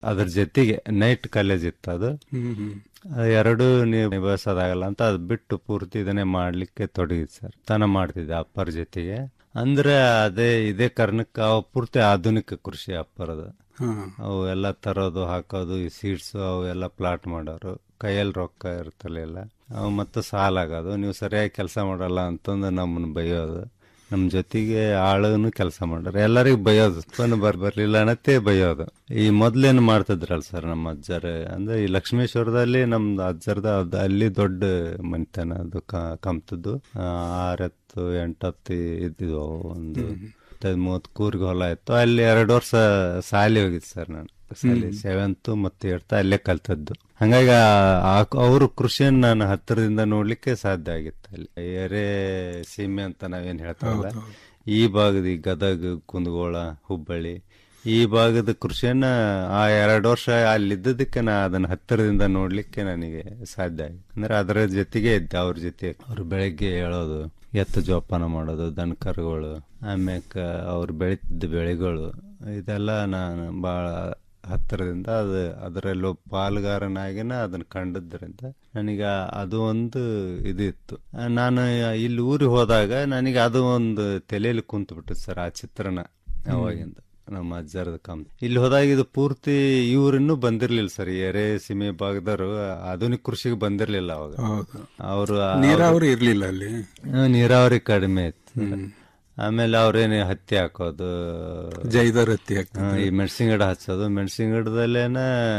ಅದ್ರ ಜೊತೆಗೆ night college ಇತ್ತು ಅದು ಹ್ಮ್ ಹ್ಮ್ ಅದು ಎರಡು ನೀವು ನಿಭಾಯಿಸೋದಾಗಲ್ಲ ಅಂತ ಅದು ಬಿಟ್ಟು ಪೂರ್ತಿ ಇದನ್ನೇ ಮಾಡ್ಲಿಕ್ಕೆ ತೊಡಗಿದ್ ಸರ್ ತನ ಮಾಡ್ತಿದ್ದೆ ಅಪ್ಪರ ಜೊತೆಗೆ ಅಂದ್ರೆ ಅದೇ ಇದೇ ಕಾರಣಕ್ಕೆ ಅವ ಪೂರ್ತಿ ಆಧುನಿಕ ಕೃಷಿ ಅಪ್ಪರದು ಹಾ ಅವು ಎಲ್ಲ ತರೋದು ಹಾಕೋದು ಈ ಸೀಡ್ಸ್ ಅವು ಎಲ್ಲ ಪ್ಲಾಟ್ ಮಾಡೋರು ಕೈಯಲ್ಲಿ ರೊಕ್ಕ ಇರ್ತಲಿಲ್ಲ ಅವು ಮತ್ತೆ ಸಾಲ ಆಗೋದು ನೀವು ಸರಿಯಾಗಿ ಕೆಲಸ ಮಾಡಲ್ಲ ಅಂತಂದು ನಮ್ಮನ್ನ ಬೈಯೋದು ನಮ್ಮ ಜೊತೆಗೆ ಆಳನು ಕೆಲಸ ಮಾಡೋರು ಎಲ್ಲರಿಗೂ ಬೈಯೋದು ಫೋನ್ ಬರ್ ಬರ್ಲಿಲ್ಲ ಅನ್ನತ್ತೇ ಬೈಯೋದು ಈ ಮೊದ್ಲೇನು ಮಾಡ್ತಿದ್ರಲ್ಲ ಸರ್ ನಮ್ಮ ಅಜ್ಜರ ಅಂದ್ರೆ ಈ ಲಕ್ಷ್ಮೇಶ್ವರದಲ್ಲಿ ನಮ್ದು ಅಜ್ಜರದ ಅದ್- ಅಲ್ಲಿ ದೊಡ್ಡ ಮನಿತನ ಅದು ಕ- ಕಂಪ್ತದ್ದು ಆ, ಆರತ್ತು ಎಂಟತ್ತು ಇದ್ದಿದ್ವು ಅವು ಒಂದು ಹತ್ತೈದು ಮೂವತ್ತು ಕೂರ್ಗೆ ಹೊಲ ಇತ್ತು ಅಲ್ಲಿ ಎರಡು ವರ್ಷ ಸಾಲಿ ಹೋಗಿದ್ದು ಸರ್ ನಾನು ಸಾಲಿ ಸೆವೆಂತ್ ಮತ್ತೆ ಏಳ್ತ ಅಲ್ಲೇ ಕಲ್ತದ್ದು ಹಂಗಾಗಿ ಅವರು ಕೃಷಿಯನ್ನು ನಾನು ಹತ್ತಿರದಿಂದ ನೋಡ್ಲಿಕ್ಕೆ ಸಾಧ್ಯ ಆಗಿತ್ತು ಅಲ್ಲಿ ಎರೆ ಸೀಮೆ ಅಂತ ನಾವೇನ್ ಹೇಳ್ತಾವಲ್ಲ ಈ ಭಾಗದ ಈ ಗದಗ ಕುಂದಗೋಳ ಹುಬ್ಬಳ್ಳಿ ಈ ಭಾಗದ ಕೃಷಿಯನ್ನ ಆ ಎರಡು ವರ್ಷ ಅಲ್ಲಿದ್ದದಕ್ಕೆ ನಾ ಅದನ್ನ ಹತ್ತಿರದಿಂದ ನೋಡ್ಲಿಕ್ಕೆ ನನಗೆ ಸಾಧ್ಯ ಆಯ್ತು ಅಂದ್ರೆ ಅದರ ಜೊತೆಗೆ ಇದ್ದೆ ಅವ್ರ ಜೊತೆ ಅವ್ರು ಬೆಳಗ್ಗೆ ಹೇಳೋದು ಎತ್ತು ಜೋಪಾನ ಮಾಡೋದು ದನ ಕರುಗಳು ಆಮ್ಯಾಕ ಅವ್ರು ಬೆಳೀತಿದ್ದ ಬೆಳೆಗಳು ಇದೆಲ್ಲ ನಾನು ಬಹಳ ಹತ್ತಿರದಿಂದ ಅದು ಅದರಲ್ಲೂ ಪಾಲುಗಾರನಾಗಿನ ಅದನ್ನ ಕಂಡದ್ರಿಂದ ನನಗೆ ಅದು ಒಂದು ಇದಿತ್ತು ಆ, ನಾನು ಇಲ್ಲಿ ಊರಿಗೆ ಹೋದಾಗ ನನಗೆ ಅದು ಒಂದು ತಲೆಯಲ್ಲಿ ಕುಂತು ಬಿಟ್ಟಿತ್ತು ಸರ್ ಆ ಚಿತ್ರಣ ಅವಾಗಿಂದ ನಮ್ಮ ಅಜ್ಜರದ ಕಮ್ ಇಲ್ಲಿ ಹೋದಾಗ ಇದು ಪೂರ್ತಿ ಇವ್ರಿನ್ನೂ ಬಂದಿರ್ಲಿಲ್ಲ ಸರ್ ಎರೆ ಸೀಮೆ ಭಾಗದವರು ಆಧುನಿಕ ಕೃಷಿಗೆ ಬಂದಿರ್ಲಿಲ್ಲ ಅವಾಗ ಹೌದು ಅವರು ನೀರಾವರಿ ಇರ್ಲಿಲ್ಲ ಅಲ್ಲಿ ನೀರಾವರಿ ಕಡಿಮೆ ಇತ್ತು ಆಮೇಲೆ ಅವ್ರೇನು ಹತ್ತಿ ಹಾಕೋದು ಜೈದರ್ ಹತ್ತಿ ಹಾ, ಹಾಕ್ತಾರೆ ಈ ಮೆಣಸಿನ ಗಿಡ ಹಚ್ಚೋದು ಮೆಣಸಿನ ಗಿಡದಲ್ಲೇನ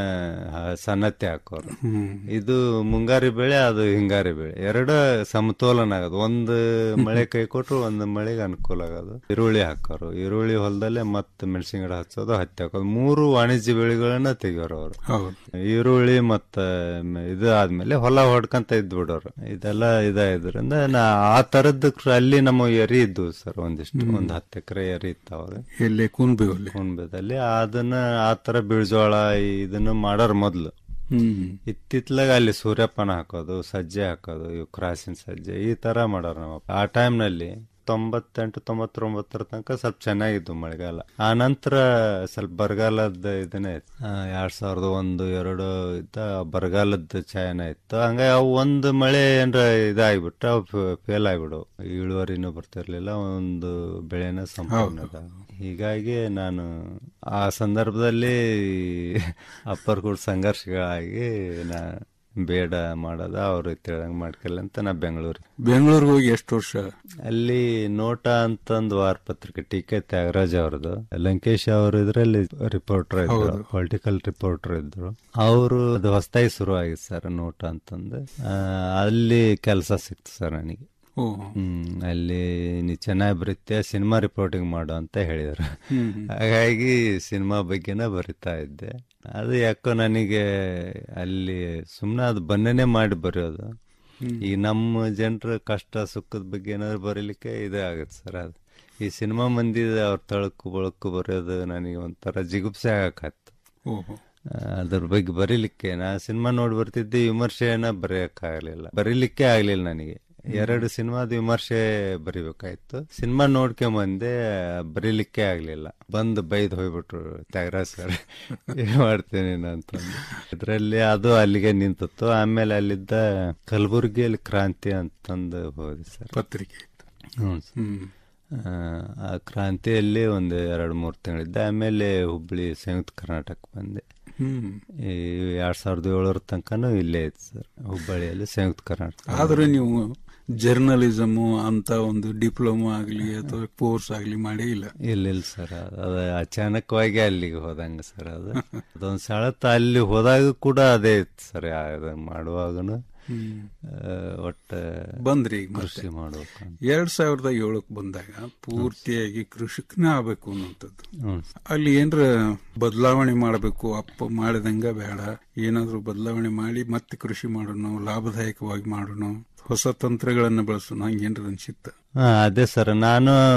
ಹ, ಸನ್ನತ್ತಿ ಹಾಕೋರು ಹ್ಮ್ ಇದು ಮುಂಗಾರಿ ಬೆಳೆ ಅದು ಹಿಂಗಾರಿ ಬೆಳೆ ಎರಡು ಸಮತೋಲನ ಆಗೋದು ಒಂದು ಮಳೆ ಕೈ ಕೊಟ್ರು ಒಂದು ಮಳೆಗೆ ಅನುಕೂಲ ಆಗೋದು ಈರುಳ್ಳಿ ಹಾಕೋರು ಈರುಳ್ಳಿ ಹೊಲದಲ್ಲೇ ಮತ್ತೆ ಮೆಣಸಿನ ಗಿಡ ಹಚ್ಚೋದು ಹತ್ತಿ ಹಾಕೋದು ಮೂರು ವಾಣಿಜ್ಯ ಬೆಳೆಗಳನ್ನ ತೆಗಿಯೋರು ಅವರು ಹೌದು ಈರುಳ್ಳಿ ಮತ್ತ ಮ- ಇದು ಆದ್ಮೇಲೆ ಹೊಲ ಹೊಡ್ಕಂತ ಇದ್ ಬಿಡೋರು ಇದೆಲ್ಲ ಇದಾದ್ರಿಂದ ನಾ ಆ ತರದ್ ಕೃ- ಅಲ್ಲಿ ನಮ್ಮ ಎರಿ ಇದ್ವು ಸರ್ ಒಂದಿಷ್ಟು ಒಂದ್ ಹತ್ತು ಎಕರೆ ಎರಿ ಇತ್ತು ಅವಾಗ ಎಲ್ಲಿ ಕುನ್ಬಿವಲ್ಲಿ ಕುಣ್ಬದಲ್ಲಿ ಅದನ್ನ ಆ ತರ ಬೀಳ್ಜೋಳ ಇದನ್ನ ಮಾಡೋರ್ ಮೊದ್ಲು ಹ್ಮ್ ಇತ್ತಿತ್ಲಾಗ ಅಲ್ಲಿ ಸೂರ್ಯಪಾನ ಹಾಕೋದು ಸಜ್ಜೆ ಹಾಕೋದು ಇವು ಕ್ರಾಸಿನ ಸಜ್ಜೆ ಈ ತರ ಮಾಡೋರು ನಮ್ಮ ಅಪ್ಪ. ಆ time ನಲ್ಲಿ ತೊಂಬತ್ತೆಂಟು ತೊಂಬತ್ತೊಂಬತ್ತರ ತನಕ ಸ್ವಲ್ಪ ಚೆನ್ನಾಗಿತ್ತು ಮಳೆಗಾಲ ಆ ನಂತರ ಸ್ವಲ್ಪ ಬರಗಾಲದ ಇದನ್ನೇ ಇತ್ತು ಆ, ಎರಡ್ ಸಾವಿರದ ಒಂದು ಎರಡು ಇದ್ದ ಬರಗಾಲದ ಛಾಯನ ಇತ್ತು ಹಂಗಾಗಿ ಅವು ಒಂದು ಮಳೆ ಏನ್ರ ಇದಾಗ್ಬಿಟ್ರೆ ಅವು ಫೇಲ್ ಆಗ್ಬಿಡು ಇಳುವರಿನೂ ಬರ್ತಿರ್ಲಿಲ್ಲ ಒಂದು ಬೆಳೆನ ಸಂಪೂರ್ಣ ಇದಾಗ್- ಹೀಗಾಗಿ ನಾನು ಆ ಸಂದರ್ಭದಲ್ಲಿ ಅಪ್ಪರ್ ಕೂಡ ಸಂಘರ್ಷಗಳಾಗಿ ನಾ ಬೇಡ ಮಾಡೋದ ಅವ್ರು ತಿಳಂಗ್ ಮಾಡ್ಕಲ್ಲ ಅಂತ ನಾ ಬೆಂಗಳೂರಿಗೆ ಬೆಂಗಳೂರಿಗೆ ಹೋಗಿ ಎಷ್ಟು ವರ್ಷ ಅಲ್ಲಿ ನೋಟ ಅಂತಂದು ವಾರಪತ್ರಿಕೆ ಟಿ ಕೆ ತ್ಯಾಗರಾಜ್ ಅವ್ರದ್ದು ಲಂಕೇಶ್ ಅವರು ಇದ್ರಲ್ಲಿ ರಿಪೋರ್ಟರ್ ಇದ್ರು ಪೊಲಿಟಿಕಲ್ ರಿಪೋರ್ಟರ್ ಇದ್ರು ಅವರು ಅದು ಹೊಸದಾಗಿ ಶುರು ಆಗಿತ್ತು ಸರ್ ನೋಟ ಅಂತಂದು ಆ, ಅಲ್ಲಿ ಕೆಲಸ ಸಿಕ್ತು ಸರ್ ನನಗೆ ಓ ಹ್ಮ್ ಅಲ್ಲಿ ನೀ ಚೆನ್ನಾಗಿ ಬರೀತೀಯ ಸಿನಿಮಾ ರಿಪೋರ್ಟಿಂಗ್ ಮಾಡು ಅಂತ ಹೇಳಿದ್ರು ಹ್ಮ್ ಹಾಗಾಗಿ ಸಿನಿಮಾ ಬಗ್ಗೆನೇ ಬರಿತಾ ಇದ್ದೆ ಅದು ಯಾಕೋ ನನಗೆ ಅಲ್ಲಿ ಸುಮ್ಮನೆ ಅದು ಬನ್ನೇನೆ ಮಾಡಿ ಬರೆಯೋದು ಈ ನಮ್ಮ ಜನರ ಕಷ್ಟ ಸುಖದ ಬಗ್ಗೆ ಏನಾದ್ರು ಬರೀಲಿಕ್ಕೆ ಇದೇ ಆಗುತ್ತೆ ಸರ್ ಅದು ಈ ಸಿನಿಮಾ ಮಂದಿ ಅವ್ರ ತಳಕು ಬಳಕು ಬರೆಯೋದು ನನಗೆ ಒಂಥರ ಜಿಗುಪ್ಸೆ ಆಗಕ್ಕಾಯ್ತು ಓಹೋ ಆ, ಅದ್ರ ಬಗ್ಗೆ ಬರೀಲಿಕ್ಕೆ ನಾ ಸಿನಿಮಾ ನೋಡಿ ಬರ್ತಿದ್ದೆ ವಿಮರ್ಶೆನ ಬರೆಯಕ್ಕಾಗಲಿಲ್ಲ ಬರೀಲಿಕ್ಕೆ ಆಗ್ಲಿಲ್ಲ ನನಗೆ ಎರಡು ಸಿನಿಮಾದ ವಿಮರ್ಶೆ ಬರಿಬೇಕಾಯ್ತು ಸಿನಿಮಾ ನೋಡ್ಕೊಂಬಂದೆ ಬರೀಲಿಕ್ಕೆ ಆಗ್ಲಿಲ್ಲ ಬಂದು ಬೈದ್ ಹೋಗ್ಬಿಟ್ರು ತ್ಯಾಗರಾಜ್ ಸರ್ ಏನ್ ಮಾಡ್ತೀನಿ ಅಂತಂದು ಇದ್ರಲ್ಲಿ ಅದು ಅಲ್ಲಿಗೆ ನಿಂತಿತ್ತು ಆಮೇಲೆ ಅಲ್ಲಿದ್ದ ಕಲಬುರಗಿಯಲ್ಲಿ ಕ್ರಾಂತಿ ಅಂತಂದು ಹೋದೆ ಸರ್ ಪತ್ರಿಕೆ ಇತ್ತು ಹ್ಞೂ ಸರ್ ಹ್ಮ್ ಆ, ಆ ಕ್ರಾಂತಿಯಲ್ಲಿ ಒಂದು ಎರಡು ಮೂರು ತಿಂಗಳಿದ್ದೆ ಆಮೇಲೆ ಹುಬ್ಳಿ ಸಂಯುಕ್ತ ಕರ್ನಾಟಕ ಬಂದೆ ಹ್ಮ್ ಈ ಎರಡ್ ಸಾವಿರದ ಏಳರ ತನಕನೂ ಇಲ್ಲೇ ಇತ್ತು ಸರ್ ಹುಬ್ಬಳ್ಳಿಯಲ್ಲಿ ಸಂಯುಕ್ತ ಕರ್ನಾಟಕ ಆದ್ರೆ ನೀವು ಜರ್ನಲಿಸಮ್ ಅಂತ ಒಂದು ಡಿಪ್ಲೊಮಾ ಆಗ್ಲಿ ಅಥವಾ ಕೋರ್ಸ್ ಆಗ್ಲಿ ಮಾಡೇ ಇಲ್ಲ ಇಲ್ಲ ಇಲ್ಲ ಸರ್ ಅದು ಅಚಾನಕವಾಗಿ ಅಲ್ಲಿಗೆ ಹೋದಂಗ ಸರ್ ಅದು ಅದೊಂದು ಸೆಳೆತ ಅಲ್ಲಿ ಹೋದಾಗ ಕೂಡ ಅದೇ ಇತ್ತು ಸರ್ ಅದು ಮಾಡುವಾಗನು ಹ್ಮ್ ಆ, ಒಟ್ಟ ಬಂದ್ರಿ ಈಗ ಮತ್ತೆ ಕೃಷಿ ಮಾಡ್ಬೇಕು ಅಂತ. ಎರಡ್ ಸಾವಿರದ ಏಳಕ್ ಬಂದಾಗ ಪೂರ್ತಿಯಾಗಿ ಕೃಷಿಕನೇ ಆಗ್ಬೇಕು ಅನ್ನುವಂಥದ್ದು ಹ್ಞೂ ಅಲ್ಲಿ ಏನ್ರ ಬದಲಾವಣೆ ಮಾಡಬೇಕು ಅಪ್ಪ ಮಾಡಿದಂಗ ಬೇಡ ಏನಾದ್ರೂ ಬದಲಾವಣೆ ಮಾಡಿ ಮತ್ತೆ ಕೃಷಿ ಮಾಡೋಣ ಲಾಭದಾಯಕವಾಗಿ ಮಾಡೋಣ ಹೊಸ ತಂತ್ರಗಳನ್ನ ಬಳಸೋಣ ಹಂಗೇನ್ರ ಅನ್ಸಿತ್ತ ಹಾ ಅದೇ ಸರ್ ನಾನು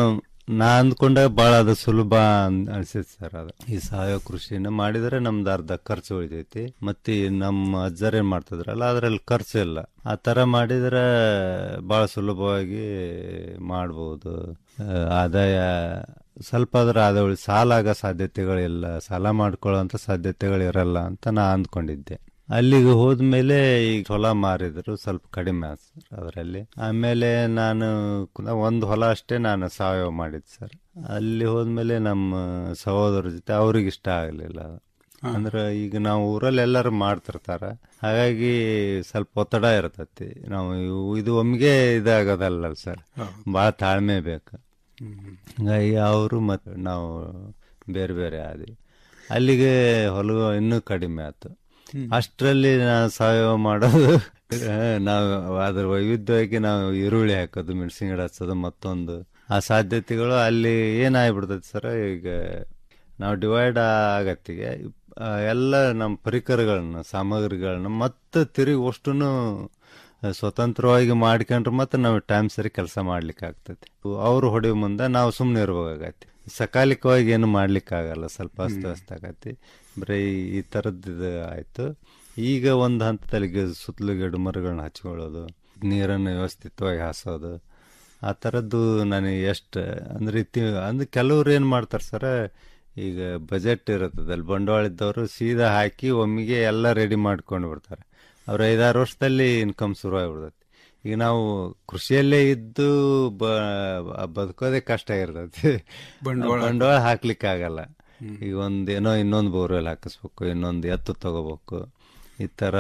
ನಾ ಅಂದ್ಕೊಂಡಾಗ ಭಾಳ ಅದು ಸುಲಭ ಅನ್- ಅನ್ಸಿತ್ ಸರ್ ಅದು ಈ ಸಾವಯವ ಕೃಷಿನ ಮಾಡಿದ್ರೆ ನಮ್ದು ಅರ್ಧ ಖರ್ಚು ಉಳಿತೈತಿ ಮತ್ತೆ ಈ ನಮ್ಮ ಅಜ್ಜರ್ ಏನ್ ಮಾಡ್ತಿದ್ರಲ್ಲ ಅದ್ರಲ್ಲಿ ಖರ್ಚು ಇಲ್ಲ ಆ ತರ ಮಾಡಿದ್ರೆ ಬಹಳ ಸುಲಭವಾಗಿ ಮಾಡ್ಬೋದು ಆ, ಆದಾಯ ಸ್ವಲ್ಪ ಆದ್ರೆ ಆದಾಯ ಉಳಿ ಸಾಲ ಆಗೋ ಸಾಧ್ಯತೆಗಳಿಲ್ಲ ಸಾಲ ಮಾಡ್ಕೊಳ್ಳೋಂಥ ಸಾಧ್ಯತೆಗಳಿರಲ್ಲ ಅಂತ ನಾ ಅಂದ್ಕೊಂಡಿದ್ದೆ ಅಲ್ಲಿಗೆ ಹೋದ್ಮೇಲೆ ಈಗ ಹೊಲ ಮಾರಿದ್ರು ಸ್ವಲ್ಪ ಕಡಿಮೆ ಆಯ್ತು ಸರ್ ಅದರಲ್ಲಿ ಆಮೇಲೆ ನಾನು ಕು- ಒಂದು ಹೊಲ ಅಷ್ಟೇ ನಾನು ಸಾವಯವ ಮಾಡಿದ್ದು ಸರ್ ಅಲ್ಲಿ ಹೋದ್ಮೇಲೆ ನಮ್ಮ ಸಹೋದರ ಜೊತೆ ಅವ್ರಿಗೆ ಇಷ್ಟ ಆಗಲಿಲ್ಲ ಅಂದ್ರೆ ಈಗ ನಾವು ಊರಲ್ಲಿ ಎಲ್ಲರೂ ಮಾಡ್ತಿರ್ತಾರ ಹಾಗಾಗಿ ಸ್ವಲ್ಪ ಒತ್ತಡ ಇರ್ತತಿ ನಾವು ಇವು- ಇದು ಒಮ್ಮೆಗೆ ಇದಾಗೋದಲ್ಲ ಸರ್ ಭಾಳ ತಾಳ್ಮೆ ಬೇಕು ಹಂಗಾಗಿ ಅವರು ಮತ್ತು ನಾವು ಬೇರೆ ಬೇರೆ ಆದ್ವಿ ಅಲ್ಲಿಗೆ ಹೊಲ ಇನ್ನೂ ಕಡಿಮೆ ಆಯ್ತು ಅಷ್ಟರಲ್ಲಿ ನಾವು ಸಾವಯವ ಮಾಡೋದು ಆ, ನಾವು ಅದ್ರ ವೈವಿಧ್ಯವಾಗಿ ನಾವು ಈರುಳ್ಳಿ ಹಾಕೋದು ಮೆಣಸಿನ ಗಿಡ ಹಚ್ಚೋದು ಮತ್ತೊಂದು ಆ ಸಾಧ್ಯತೆಗಳು ಅಲ್ಲಿ ಏನಾಗ್ಬಿಡ್ತೈತೆ ಸರ್ ಈಗ ನಾವು ಡಿವೈಡ್ ಆಗತ್ತಿಗೆ ಆ, ಎಲ್ಲ ನಮ್ಮ ಪರಿಕರಗಳನ್ನ ಸಾಮಗ್ರಿಗಳನ್ನ ಮತ್ತೆ ತಿರುಗಿ ಅಷ್ಟನ್ನು ಸ್ವತಂತ್ರವಾಗಿ ಮಾಡ್ಕೊಂಡ್ರೆ ಮತ್ತೆ ನಾವು ಟೈಮ್ ಸರಿ ಕೆಲಸ ಮಾಡ್ಲಿಕ್ಕೆ ಆಗ್ತೈತಿ ಅವ್ರು ಹೊಡೆಯೋ ಮುಂದೆ ನಾವು ಸುಮ್ಮನೆ ಇರ್ಬೇಕಾಗತ್ತೆ ಸಕಾಲಿಕವಾಗಿ ಏನು ಮಾಡ್ಲಿಕ್ಕೆ ಆಗಲ್ಲ ಸ್ವಲ್ಪ ಅಸ್ತವ್ಯಸ್ತ ಆಗತ್ತೆ ಬರೀ ಈ- ಈ ಥರದ್ದು ಇದು ಆಯ್ತು ಈಗ ಒಂದು ಹಂತದಲ್ಲಿ ಗಿ- ಸುತ್ತಲೂ ಗಿಡ ಮರಗಳನ್ನ ಹಚ್ಕೊಳ್ಳೋದು ನೀರನ್ನು ವ್ಯವಸ್ಥಿತವಾಗಿ ಹಾಸೋದು ಆ ಥರದ್ದು ನನಗೆ ಎಷ್ಟು ಅಂದ್ರೆ ಇತ್ತಿ ಅಂದ್ರೆ ಕೆಲವ್ರು ಏನು ಮಾಡ್ತಾರೆ ಸರ ಈಗ ಬಜೆಟ್ ಇರುತ್ತದಲ್ಲಿ ಬಂಡವಾಳ ಇದ್ದವರು ಸೀದಾ ಹಾಕಿ ಒಮ್ಮೆಗೆ ಎಲ್ಲ ರೆಡಿ ಮಾಡ್ಕೊಂಡು ಬಿಡ್ತಾರೆ ಅವ್ರ ಐದಾರು ವರ್ಷದಲ್ಲಿ ಇನ್ಕಮ್ ಶುರು ಆಗ್ಬಿಡ್ತೈತಿ ಈಗ ನಾವು ಕೃಷಿಯಲ್ಲೇ ಇದ್ದು ಬ- ಬದುಕೋದೇ ಕಷ್ಟ ಇರ್ತೈತಿ ಬಂಡವಾಳ ಬಂಡವಾಳ ಹಾಕ್ಲಿಕ್ಕೆ ಆಗಲ್ಲ ಈಗ ಒಂದ್ ಏನೋ ಇನ್ನೊಂದು ಬೋರ್ವೆಲ್ ಹಾಕಿಸ್ಬೇಕು ಇನ್ನೊಂದು ಎತ್ತು ತಗೋಬೇಕು ಈ ತರ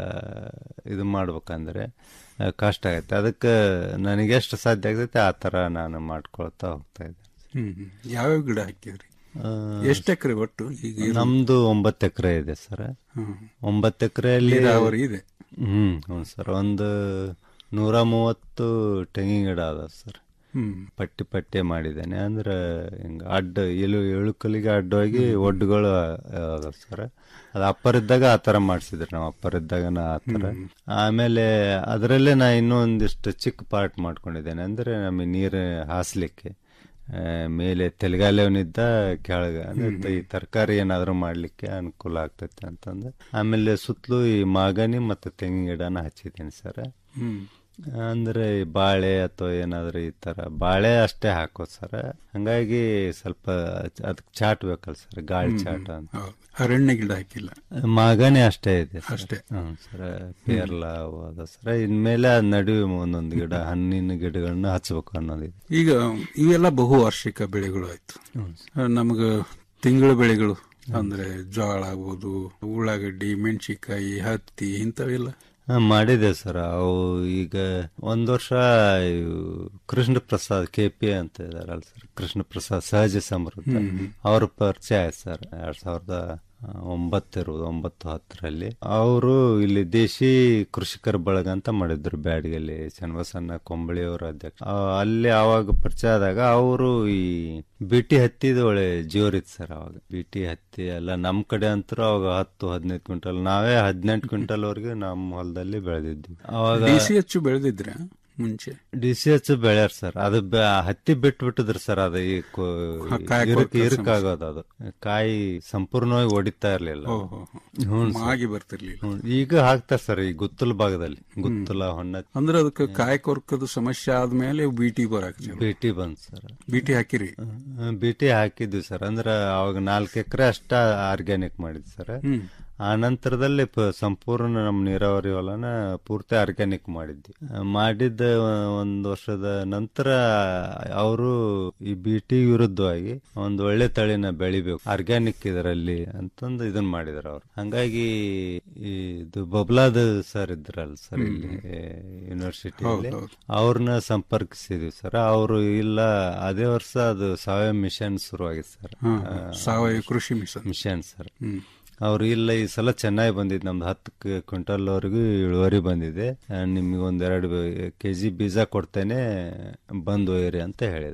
ಇದು ಮಾಡ್ಬೇಕಂದ್ರೆ ಆ, ಕಷ್ಟ ಆಗತ್ತೆ ಅದಕ್ಕೆ ನನಗೆ ಎಷ್ಟು ಸಾಧ್ಯ ಆಗ್ತೈತೆ ಆ ತರ ನಾನು ಮಾಡ್ಕೊಳ್ತಾ ಹೋಗ್ತಾ ಇದ್ದೆ ಹ್ಮ್ ಹ್ಮ್. ಯಾವ್ಯಾವ ಗಿಡ ಹಾಕಿದ್ರಿ ಆ, ಎಷ್ಟು ಎಕರೆ ಒಟ್ಟು ಈಗ ಇರೋ- ನಮ್ದು ಒಂಬತ್ತು ಎಕರೆ ಇದೆ ಸರ್ ಹ್ಮ್. ಒಂಬತ್ತು ಎಕರೆಯಲ್ಲಿ ನೀರಾವರಿ ಇದೆ ಹ್ಮ್ ಹ್ಞೂ ಸರ್ ಒಂದು ನೂರ ಮೂವತ್ತು ತೆಂಗಿನ ಗಿಡ ಅದ ಸರ್ ಹ್ಮ್ ಪಟ್ಟಿ ಪಟ್ಟೆ ಮಾಡಿದ್ದೇನೆ ಅಂದ್ರೆ ಹಿಂಗ ಅಡ್ಡ ಎಳು ಎಳುಕಲಿಗೆ ಅಡ್ಡವಾಗಿ ಒಡ್ಡುಗಳು ಅದಾವ ಸರ್ ಅದು ಅಪ್ಪರ್ ಇದ್ದಾಗ ಆ ಥರ ಮಾಡಿಸಿದ್ರು ನಾವು ಅಪ್ಪರ್ ಇದ್ದಾಗನ ಆ ಥರ ಆಮೇಲೆ ಅದರಲ್ಲೇ ನಾ ಇನ್ನೂ ಒಂದಿಷ್ಟು ಚಿಕ್ಕ ಪಾರ್ಟ್ ಮಾಡ್ಕೊಂಡಿದ್ದೇನೆ ಅಂದ್ರೆ ನಮಗೆ ನೀರು ಹಾಸ್ಲಿಕ್ಕೆ ಆ, ಮೇಲೆ ತೆಲಗಾಲವನಿದ್ದ ಕೆಳಗೆ ಅಂದ್ರೆ ತ- ಈ ತರಕಾರಿ ಏನಾದರೂ ಮಾಡ್ಲಿಕ್ಕೆ ಅನುಕೂಲ ಆಗ್ತೈತೆ ಅಂತಂದು ಆಮೇಲೆ ಸುತ್ತಲೂ ಈ ಮಾಗನಿ ಮತ್ತು ತೆಂಗಿನ ಗಿಡನ ಹಚ್ಚಿದ್ದೀನಿ ಸರ್ ಹ್ಮ್ ಅಂದ್ರೆ ಈ ಬಾಳೆ ಅಥವಾ ಏನಾದ್ರು ಈ ತರ ಬಾಳೆ ಅಷ್ಟೇ ಹಾಕೋದು ಸರ್ ಹಂಗಾಗಿ ಸ್ವಲ್ಪ ಅದಕ್ಕೆ ಚಾಟ್ ಬೇಕಲ್ಲ ಸರ್ ಗಾಳಿ ಚಾಟ್ ಅಂತ ಹೌದು ಅರಣ್ಯ ಗಿಡ ಹಾಕಿಲ್ಲ ಮಾಗನೇ ಅಷ್ಟೇ ಇದೆ ಸರ್. ಅಷ್ಟೇ. ಹ್ಮ್ ಸರ್ ಪೇರ್ಲ ಅವು ಅದ ಸರ್ ಇನ್ಮೇಲೆ ಅದ್ ನಡುವೆ ಒಂದೊಂದು ಗಿಡ ಹಣ್ಣಿನ ಗಿಡಗಳನ್ನ ಹಚ್ಬೇಕು ಅನ್ನೋದಿದೆ ಈಗ ಇವೆಲ್ಲ ಬಹುವಾರ್ಷಿಕ ಬೆಳೆಗಳು ಆಯ್ತು ನಮಗ ತಿಂಗಳ ಬೆಳೆಗಳು ಅಂದ್ರೆ ಜೋಳ ಆಗ್ಬೋದು ಉಳ್ಳಾಗಡ್ಡಿ ಮೆಣಸಿನಕಾಯಿ ಹತ್ತಿ ಇಂಥವೆಲ್ಲ ಹಾ, ಮಾಡಿದೆ ಸರ್ ಅವು ಈಗ ಒಂದ್ ವರ್ಷ ಇವು ಕೃಷ್ಣ ಪ್ರಸಾದ್ ಕೆ ಪಿ ಅಂತ ಇದಾರಲ್ಲ ಸರ್ ಕೃಷ್ಣ ಪ್ರಸಾದ್ ಸಹಜ ಸಮೃದ್ಧ ಅವ್ರ ಪರಿಚಯ ಆಯ್ತು ಸರ್ ಎರಡ್ ಸಾವಿರದ ಆ, ಒಂಬತ್ತು ಇರುವುದು ಒಂಬತ್ತು ಹತ್ತರಲ್ಲಿ ಅವರು ಇಲ್ಲಿ ದೇಶಿ ಕೃಷಿಕರ ಬಳಗ ಅಂತ ಮಾಡಿದ್ರು ಬ್ಯಾಡ್ಗಲ್ಲಿ ಚನ್ನಬಸಣ್ಣ ಕೊಂಬಳಿ ಅವರ ಅಧ್ಯಕ್ಷ ಆ, ಅಲ್ಲಿ ಅವಾಗ ಪರಿಚಯ ಆದಾಗ ಅವರು ಈ ಬಿಟಿ ಹತ್ತಿದ ಒಳ್ಳೆ ಜೋರಿತ್ತು ಸರ್ ಅವಾಗ ಬಿಟಿ ಹತ್ತಿ ಎಲ್ಲ ನಮ್ ಕಡೆ ಅಂತೂ ಅವಾಗ ಹತ್ತು ಹದಿನೈದು ಕ್ವಿಂಟಲ್ ನಾವೇ ಹದಿನೆಂಟು ಕ್ವಿಂಟಲ್ ವರೆಗೆ ನಮ್ಮ ಹೊಲದಲ್ಲಿ ಬೆಳೆದಿದ್ವಿ ಅವಾಗ ಡಿ ಸಿ ಎಚ್ ಬೆಳೆದಿದ್ರ ಮುಂಚೆ ಡಿ ಸಿ ಎಚ್ ಬೆಳ್ಯಾರ ಸರ್ ಅದು ಬೆ- ಹತ್ತಿ ಬಿಟ್ಟು ಬಿಟ್ಟಿದ್ರು ಸರ್ ಅದು ಈ ಕೊ- ಕಾಯಿ ಇರುಕ್ ಕೊರಕ ಇರುಕಾಗೋದು ಅದು ಕಾಯಿ ಸಂಪೂರ್ಣವಾಗಿ ಹೊಡಿತಾ ಇರ್ಲಿಲ್ಲ ಅದು. ಓಹೋ ಹ್ಞೂ ಸರ್. ಮಾಗಿ ಬರ್ತಿರ್ಲಿಲ್ಲ ಹ್ಞೂ. ಈಗ ಹಾಕ್ತಾರ ಸರ್ ಈ ಗುತ್ತಲ ಭಾಗದಲ್ಲಿ ಗುತ್ತಲ ಹೊನ್ನ ಅಂದ್ರೆ ಅದಕ್ಕೆ ಕಾಯಿ ಕೊರಕದ ಸಮಸ್ಯೆ ಆದ್ಮೇಲೆ ಬಿಟಿ ಬರಾಕ ಬಿಟಿ ಬಂದ್ ಸರ್ ಬಿಟಿ ಹಾಕಿರಿ ಬಿಟಿ ಹಾಕಿದ್ವಿ ಸರ್ ಅಂದ್ರ ಅವಾಗ ನಾಲ್ಕು ಎಕರೆ ಅಷ್ಟ ಆರ್ಗ್ಯಾನಿಕ್ ಮಾಡಿದ್ವಿ ಸರ್ ಹ್ಮ್ ಆ ನಂತರದಲ್ಲಿ ಪ- ಸಂಪೂರ್ಣ ನಮ್ಮ ನೀರಾವರಿ ಹೊಲನ ಪೂರ್ತಿ ಆರ್ಗ್ಯಾನಿಕ್ ಮಾಡಿದ್ವಿ ಆ, ಮಾಡಿದ್ದ ಒಂದು ವರ್ಷದ ನಂತರ ಅವರು ಈ ಬಿ ಟಿ ವಿರುದ್ಧವಾಗಿ ಒಂದು ಒಳ್ಳೆ ತಳಿನ ಬೆಳಿಬೇಕು ಆರ್ಗ್ಯಾನಿಕ್ ಇದರಲ್ಲಿ ಅಂತಂದು ಇದನ್ನ ಮಾಡಿದಾರೆ ಅವ್ರು ಹಂಗಾಗಿ ಈ ಇದು ಬಬ್ಲಾದ್ ಸರ್ ಇದ್ರಲ್ಲ ಸರ್ ಇಲ್ಲಿ ಯೂನಿವರ್ಸಿಟಿಯಲ್ಲಿ ಹೌದು, ಹೌದು. ಅವ್ರನ್ನ ಸಂಪರ್ಕಿಸಿದ್ವಿ ಸರ್ ಅವರು ಇಲ್ಲ ಅದೇ ವರ್ಷ ಅದು ಸಾವಯವ ಮಿಷನ್ ಶುರುವಾಗಿತ್ತು ಸರ್ ಹಾ, ಸಾವಯವ ಕೃಷಿ ಮಿಷನ್ ಮಿಷನ್ ಸರ್ ಹ್ಮ್ ಅವ್ರು ಇಲ್ಲ ಈ ಸಲ ಚೆನ್ನಾಗಿ ಬಂದಿದೆ ನಮ್ದು ಹತ್ತು ಕ್ವಿಂಟಲ್ ವರೆಗೂ ಇಳುವರಿ ಬಂದಿದೆ ನಿಮಗೆ ಒಂದೆರಡು ಕೆ ಜಿ ಬೀಜ ಕೊಡ್ತೇನೆ ಬಂದು ಒಯ್ಯಿರಿ ಅಂತ ಹೇಳಿದಾರೆ ಸರ್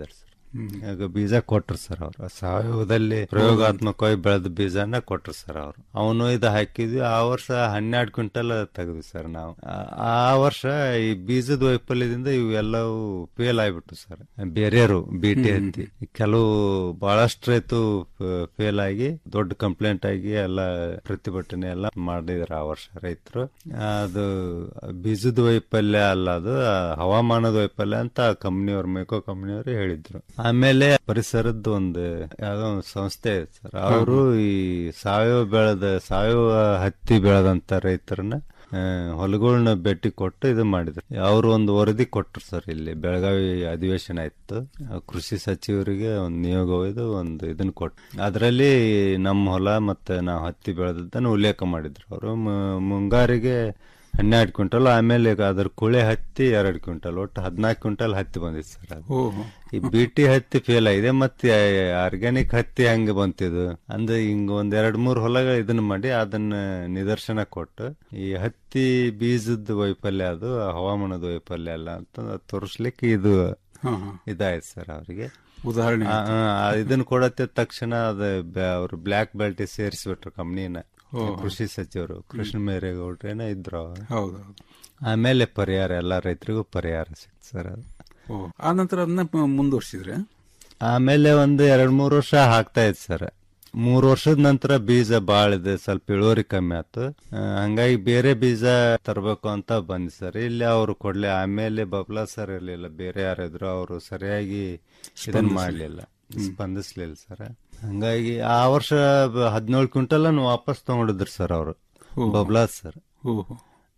ಈಗ ಬೀಜ ಕೊಟ್ರು ಸರ್ ಅವ್ರು ಸಾವಯವದಲ್ಲಿ ಪ್ರಯೋಗಾತ್ಮಕವಾಗಿ ಬೆಳೆದ ಬೀಜನ ಕೊಟ್ರು ಸರ್ ಅವರು ಅವನು ಇದು ಹಾಕಿದ್ವಿ ಆ ವರ್ಷ ಹನ್ನೆರಡು ಕ್ವಿಂಟಲ್ ತೆಗೆದ್ವಿ ಸರ್ ನಾವು ಆ- ಆ ವರ್ಷ ಈ ಬೀಜದ ವೈಫಲ್ಯದಿಂದ ಇವೆಲ್ಲವೂ ಫೇಲ್ ಆಗ್ಬಿಟ್ಟು ಸರ್ ಬೇರೆಯವರು ಬಿಟಿ ಹತ್ತಿ ಕೆಲವು ಬಹಳಷ್ಟು ರೈತು ಫೇಲ್ ಆಗಿ ದೊಡ್ಡ ಕಂಪ್ಲೇಂಟ್ ಆಗಿ ಎಲ್ಲ ಪ್ರತಿಭಟನೆ ಎಲ್ಲ ಮಾಡಿದ್ರು ಆ ವರ್ಷ ರೈತರು ಅದು ಬೀಜದ ವೈಫಲ್ಯ ಅಲ್ಲ ಅದು ಆ ಹವಾಮಾನದ ವೈಫಲ್ಯ ಅಂತ ಕಂಪ್ನಿಯವ್ರು ಮೇಕೋ ಕಂಪ್ನಿಯವರು ಹೇಳಿದ್ರು ಆಮೇಲೆ ಪರಿಸರದ್ದು ಒಂದು ಯಾವ್ದೋ ಒಂದು ಸಂಸ್ಥೆ ಇದೆ ಸರ್ ಅವರು ಈ ಸಾವಯವ ಬೆಳೆದ ಸಾವಯವ ಹತ್ತಿ ಬೆಳೆದಂತ ರೈತರನ್ನ ಆ, ಹೊಲಗಳನ್ನ ಭೇಟಿ ಕೊಟ್ಟು ಇದು ಮಾಡಿದ್ರು ಅವರು ಒಂದು ವರದಿ ಕೊಟ್ರು ಸರ್ ಇಲ್ಲಿ ಬೆಳಗಾವಿ ಅಧಿವೇಶನ ಇತ್ತು ಆ, ಕೃಷಿ ಸಚಿವರಿಗೆ ಒಂದು ನಿಯೋಗ ಒಯ್ದು ಒಂದು ಇದನ್ನ ಕೊಟ್ಟು ಅದರಲ್ಲಿ ನಮ್ಮ ಹೊಲ ಮತ್ತೆ ನಾವು ಹತ್ತಿ ಬೆಳೆದದ್ದನ್ನು ಉಲ್ಲೇಖ ಮಾಡಿದ್ರು ಅವರು ಮುಂಗಾರಿಗೆ ಹನ್ನೆರಡು ಕ್ವಿಂಟಲ್ ಆಮೇಲೆ ಈಗ ಅದ್ರ ಕುಳೆ ಹತ್ತಿ ಎರಡು ಕ್ವಿಂಟಲ್ ಒಟ್ಟು ಹದಿನಾಲ್ಕು ಕ್ವಿಂಟಲ್ ಹತ್ತಿ ಬಂದಿತ್ತು ಸರ್ ಅದು ಓಹೋ ಈ ಬಿಟಿ ಹತ್ತಿ ಫೇಲ್ ಆಗಿದೆ ಮತ್ತೆ ಆರ್ಗ್ಯಾನಿಕ್ ಹತ್ತಿ ಹಂಗೆ ಬಂತಿದ್ದು ಅಂದ್ರೆ ಹಿಂಗ ಒಂದ್ ಎರಡ್ ಮೂರ್ ಹೊಲಗಳು ಇದನ್ನ ಮಾಡಿ ಅದನ್ನ ನಿದರ್ಶನ ಕೊಟ್ಟು ಈ ಹತ್ತಿ ಬೀಜದ ವೈಫಲ್ಯ ಅದು ಹವಾಮಾನದ ವೈಫಲ್ಯ ಅಲ್ಲ ಅಂತ ತೋರಿಸ್ಲಿಕ್ಕೆ ಇದು ಹಾ ಹಾ ಇದಾಯ್ತು ಸರ್ ಅವರಿಗೆ ಉದಾಹರಣೆ ಇದನ್ನ ಕೊಡತ್ತೆ ತಕ್ಷಣ ಅದ ಅವ್ರು ಬ್ಲಾಕ್ ಬೆಲ್ಟ್ ಸೇರಿಸ್ಬಿಟ್ರು ಕಂಪ್ನಿನ ಕೃಷಿ ಸಚಿವರು ಕೃಷ್ಣ ಮೇರೇಗೌಡ್ರೇನ ಇದ್ರು ಅವ್ರು. ಹೌದೌದು ಆಮೇಲೆ ಪರಿಹಾರ ಎಲ್ಲ ರೈತರಿಗೂ ಪರಿಹಾರ ಸಿಕ್ತು ಸರ್ ಅದು ಓ ಆ ನಂತರ ಅದನ್ನ ಮುಂದುವರ್ಸಿದ್ರೆ ಆಮೇಲೆ ಒಂದು ಎರಡ್ ಮೂರು ವರ್ಷ ಹಾಕ್ತಾ ಇತ್ತು ಸರ್ ಮೂರು ವರ್ಷದ ನಂತರ ಬೀಜ ಬಾಳ ಇದೆ ಸ್ವಲ್ಪ ಇಳುವರಿ ಕಮ್ಮಿ ಆಯ್ತು ಆ, ಹಂಗಾಗಿ ಬೇರೆ ಬೀಜ ತರಬೇಕು ಅಂತ ಬಂದ್ ಸರ್ ಇಲ್ಲಿ ಅವ್ರು ಕೊಡ್ಲಿ ಆಮೇಲೆ ಬಬ್ಲಾ ಸರ್ ಇರ್ಲಿಲ್ಲ ಬೇರೆ ಯಾರಿದ್ರು ಅವರು ಸರಿಯಾಗಿ ಇದನ್ನ ಮಾಡ್ಲಿಲ್ಲ ಸ್ಪಂದಿಸ್ಲಿಲ್ಲ ಸರ್ ಹಂಗಾಗಿ ಆ ವರ್ಷ ಹದಿನೇಳು ಕ್ವಿಂಟಲ್ ವಾಪಸ್ ತಗೊಂಡಿದ್ರು ಸರ್ ಅವರು ಬಬ್ಲಾ ಸರ್ ಓಹೋ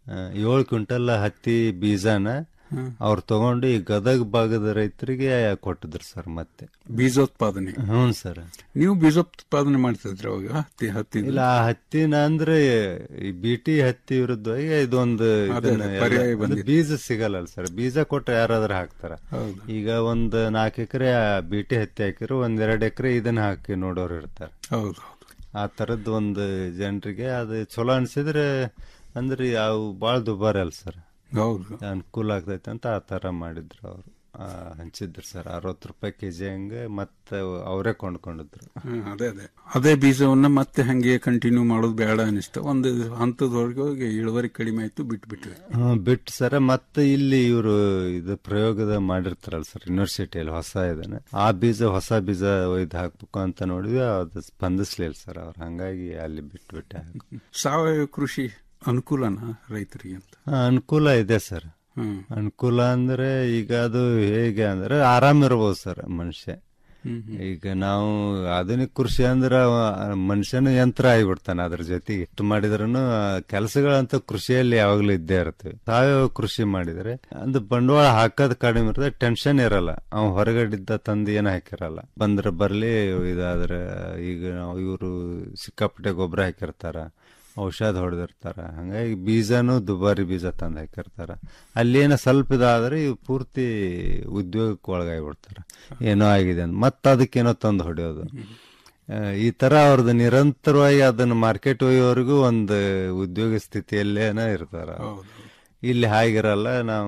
ಏಳು ಕ್ವಿಂಟಲ್ ಹತ್ತಿ ಬೀಜನ ಅವ್ರು ತಗೊಂಡು ಈ ಗದಗ ಭಾಗದ ರೈತರಿಗೆ ಕೊಟ್ಟಿದ್ರು ಸರ್ ಮತ್ತೆ ಬೀಜೋತ್ಪಾದನೆ ಹ್ಞೂ ಸರ್ ನೀವು ಬೀಜೋತ್ಪಾದನೆ ಮಾಡ್ತಿದ್ರಿ ಅವಾಗ ಹತ್ತಿ ಹತ್ತಿ ಇಲ್ಲ ಆ ಹತ್ತಿನ ಅಂದ್ರೆ ಈ ಬಿಟಿ ಹತ್ತಿ ವಿರುದ್ಧವಾಗಿ ಇದೊಂದು ಇದನ್ನ ಎಲ್ಲ- ಪರ್ಯಾಯ ಅದು ಬೀಜ ಸಿಗಲ್ಲ ಸರ್ ಬೀಜ ಕೊಟ್ರೆ ಯಾರಾದ್ರೂ ಹಾಕ್ತಾರ ಹೌದು ಈಗ ಒಂದ್ ನಾಲ್ಕು ಎಕರೆ ಬಿಟಿ ಹತ್ತಿ ಹಾಕಿರು ಒಂದ್ ಎರಡ್ ಎಕರೆ ಇದನ್ನ ಹಾಕಿ ನೋಡೋರು ಇರ್ತಾರೆ ಹೌದು ಹೌದು ಆ ತರದ್ ಒಂದು ಜನರಿಗೆ ಅದು ಚಲೋ ಅನ್ಸಿದ್ರೆ ಅಂದ್ರೆ ಅವು ಬಾಳ ದುಬಾರಿ ಅಲ್ಲ ಸರ್ ಹೌದು ಅನುಕೂಲ ಆಗ್ತೈತೆ ಅಂತ ಆ ತರ ಮಾಡಿದ್ರು ಅವರು ಹಂಚಿದ್ರು ಸರ್ ಅರವತ್ತು ರೂಪಾಯಿ ಕೆಜಿ ಹಂಗೆ ಮತ್ತೆ ಅವರೇ ಕೊಂಡ್ಕೊಂಡಿದ್ರು ಹ್ಮ್, ಅದೇ ಅದೇ ಅದೇ ಬೀಜವನ್ನ ಮತ್ತೆ ಹಂಗೆ ಕಂಟಿನ್ಯೂ ಮಾಡೋದು ಬೇಡ ಅನಿಸ್ತು ಒಂದು ಹಂತದವರೆಗೆ ಹೋಗಿ ಇಳುವರಿ ಕಡಿಮೆ ಆಯ್ತು ಬಿಟ್ಟು ಬಿಟ್ವಿ ಹ್ಮ್, ಬಿಟ್ಟು ಸರ ಮತ್ತೆ ಇಲ್ಲಿ ಇವರು ಇದು ಪ್ರಯೋಗದ ಮಾಡಿರ್ತಾರಲ್ಲ ಸರ್ ಯೂನಿವರ್ಸಿಟಿಯಲ್ಲಿ ಹೊಸ ಇದನ್ನ ಆ ಬೀಜ ಹೊಸ ಬೀಜ ಒಯ್ದು ಹಾಕ್ಬೇಕು ಅಂತ ನೋಡಿದ್ವಿ ಅದು ಸ್ಪಂದಿಸ್ಲಿಲ್ಲ ಸರ್ ಅವ್ರು ಹಂಗಾಗಿ ಅಲ್ಲಿ ಬಿಟ್ಬಿಟ್ಟೆ ಹಾಕು. ಸಾವಯವ ಕೃಷಿ ಅನುಕೂಲನ ರೈತರಿಗೆ ಅಂತ ಹಾ, ಅನುಕೂಲ ಇದೆ ಸರ್ ಹ್ಮ್ ಅನುಕೂಲ ಅಂದ್ರೆ ಈಗ ಅದು ಹೇಗೆ ಅಂದ್ರೆ ಆರಾಮ್ ಇರ್ಬೋದು ಸರ್ ಮನುಷ್ಯ ಹ್ಮ್ ಹ್ಮ್. ಈಗ ನಾವು ಆಧುನಿಕ ಕೃಷಿ ಅಂದ್ರೆ ಅವ ಮನುಷ್ಯನ ಯಂತ್ರ ಆಗಿಬಿಡ್ತಾನೆ ಅದ್ರ ಜೊತೆಗೆ ಇಷ್ಟು ಮಾಡಿದ್ರು ಕೆಲಸಗಳಂತ ಕೃಷಿಯಲ್ಲಿ ಯಾವಾಗ್ಲೂ ಇದ್ದೇ ಇರ್ತವೆ ಸಾವಯವ ಕೃಷಿ ಮಾಡಿದ್ರೆ ಅದು ಬಂಡವಾಳ ಹಾಕೋದ್ ಕಡಿಮೆ ಇರ್ತದೆ ಟೆನ್ಷನ್ ಇರಲ್ಲ ಅವ್ ಹೊರಗಡಿದ್ದ ತಂದು ಏನು ಹಾಕಿರಲ್ಲ ಬಂದ್ರೆ ಬರ್ಲಿ ಇದಾದ್ರೆ ಈಗ ಇವರು ಸಿಕ್ಕಾಪಟ್ಟೆ ಗೊಬ್ಬರ ಹಾಕಿರ್ತಾರ ಔಷಧ ಹೊಡೆದಿರ್ತಾರ ಹಂಗಾಗಿ ಬೀಜನೂ ದುಬಾರಿ ಬೀಜ ತಂದು ಹಾಕಿರ್ತಾರ ಅಲ್ಲೇನೋ ಸ್ವಲ್ಪ ಇದಾದ್ರೆ ಇವು ಪೂರ್ತಿ ಉದ್ಯೋಗಕ್ಕೆ ಒಳಗಾಗ್ಬಿಡ್ತಾರ ಏನೋ ಆಗಿದೆ ಅಂತ ಮತ್ತೆ ಅದಕ್ಕೇನೋ ತಂದು ಹೊಡೆಯೋದು ಆ, ಈ ತರ ಅವ್ರದ್ದು ನಿರಂತರವಾಗಿ ಅದನ್ನ ಮಾರ್ಕೆಟ್ ಒಯ್ಯೋವರೆಗೂ ಒಂದು ಉದ್ಯೋಗ ಸ್ಥಿತಿಯಲ್ಲೇನ ಇರ್ತಾರ ಹೌದು ಇಲ್ಲಿ ಹಾಗಿರಲ್ಲ ನಾವು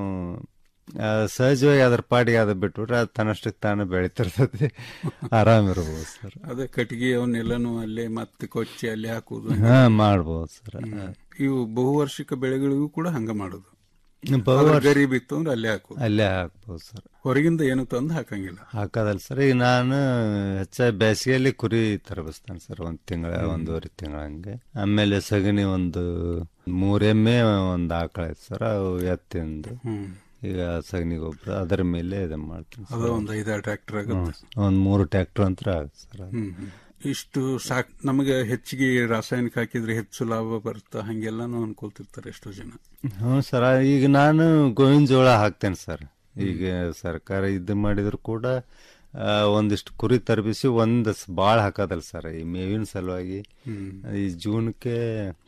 ಆ, ಸಹಜವಾಗಿ ಅದ್ರ ಪಾಡಿಗೆ ಅದ ಬಿಟ್ಬಿಟ್ರೆ ಅದು ತನ್ನಷ್ಟಕ್ಕೆ ತಾನು ಬೆಳಿತಿರ್ತದೆ ಆರಾಮಿರ್ಬೋದು ಸರ್ ಅದೇ ಕಟ್ಟಿಗೆ ಅವನ್ನೆಲ್ಲನೂ ಅಲ್ಲೇ ಮತ್ತೆ ಕೊಚ್ಚಿ ಅಲ್ಲಿ ಹಾಕುದು ಹಾ ಮಾಡ್ಬೋದು ಸರ್ ಇವು ಬಹುವಾರ್ಷಿಕ ಬೆಳೆಗಳಿಗೂ ಕೂಡ ಹಂಗ ಮಾಡುದು ಬಹು ಅದ್ರ ಗರೀಬ್ ಇತ್ತು ಅಂದ್ರೆ ಅಲ್ಲೇ ಹಾಕುದು ಅಲ್ಲೇ ಹಾಕ್ಬೋದು ಸರ್ ಹೊರಗಿಂದ ಏನು ತಂದು ಹಾಕಂಗಿಲ್ಲ ಹಾಕೋದಲ್ಲ ಸರ್ ಈಗ ನಾನು ಹೆಚ್ಚಾಗಿ ಬೇಸಿಗೆಯಲ್ಲಿ ಕುರಿ ತರಬಿಸ್ತಾನೆ ಸರ್ ಒಂದ್ ತಿಂಗಳ ಒಂದೂವರೆ ತಿಂಗಳ ಹಂಗೆ ಆಮೇಲೆ ಸಗಣಿ ಒಂದು ಮೂರ್ ಎಮ್ಮೆ ಒಂದ್ ಆಕಳ ಐತೆ ಸರ್ ಅವು ಎತ್ತಿಂದು ಹ್ಮ್ ಈಗ ಸಗಣಿ ಗೊಬ್ಬರ ಅದರ ಮೇಲೆ ಇದು ಮಾಡ್ತೀನಿ ಅದ ಒಂದ್ ಐದಾರು ಟ್ರ್ಯಾಕ್ಟರ್ ಆಗುತ್ತೆ ಒಂದ್ ಮೂರು ಟ್ರ್ಯಾಕ್ಟರ್ ಅಂತ ಆಗುತ್ತೆ ಸರ್ ಅದು. ಹ್ಮ್ ಹ್ಮ್. ಇಷ್ಟು ಸಾಕ್ ನಮಗೆ ಹೆಚ್ಚಿಗೆ ರಾಸಾಯನಿಕ ಹಾಕಿದ್ರೆ ಹೆಚ್ಚು ಲಾಭ ಬರುತ್ತಾ ಹಂಗೆಲ್ಲಾನು ಅನ್ಕೊಳ್ತಿರ್ತಾರೆ ಎಷ್ಟೋ ಜನ ಹ್ಞೂ ಸರ್ ಈಗ ನಾನು ಗೋವಿನ ಜೋಳ ಹಾಕ್ತೇನೆ ಸರ್ ಈಗ ಸರ್ಕಾರ ಇದು ಮಾಡಿದ್ರು ಕೂಡ ಆ, ಒಂದಿಷ್ಟು ಕುರಿ ತರಬಿಸಿ ಒಂದ್ ಭಾಳ ಹಾಕೋದಲ್ಲ ಸರ್ ಈ ಮೇವಿನ ಸಲುವಾಗಿ ಹ್ಮ್ ಈ ಜೂನ್ಗೆ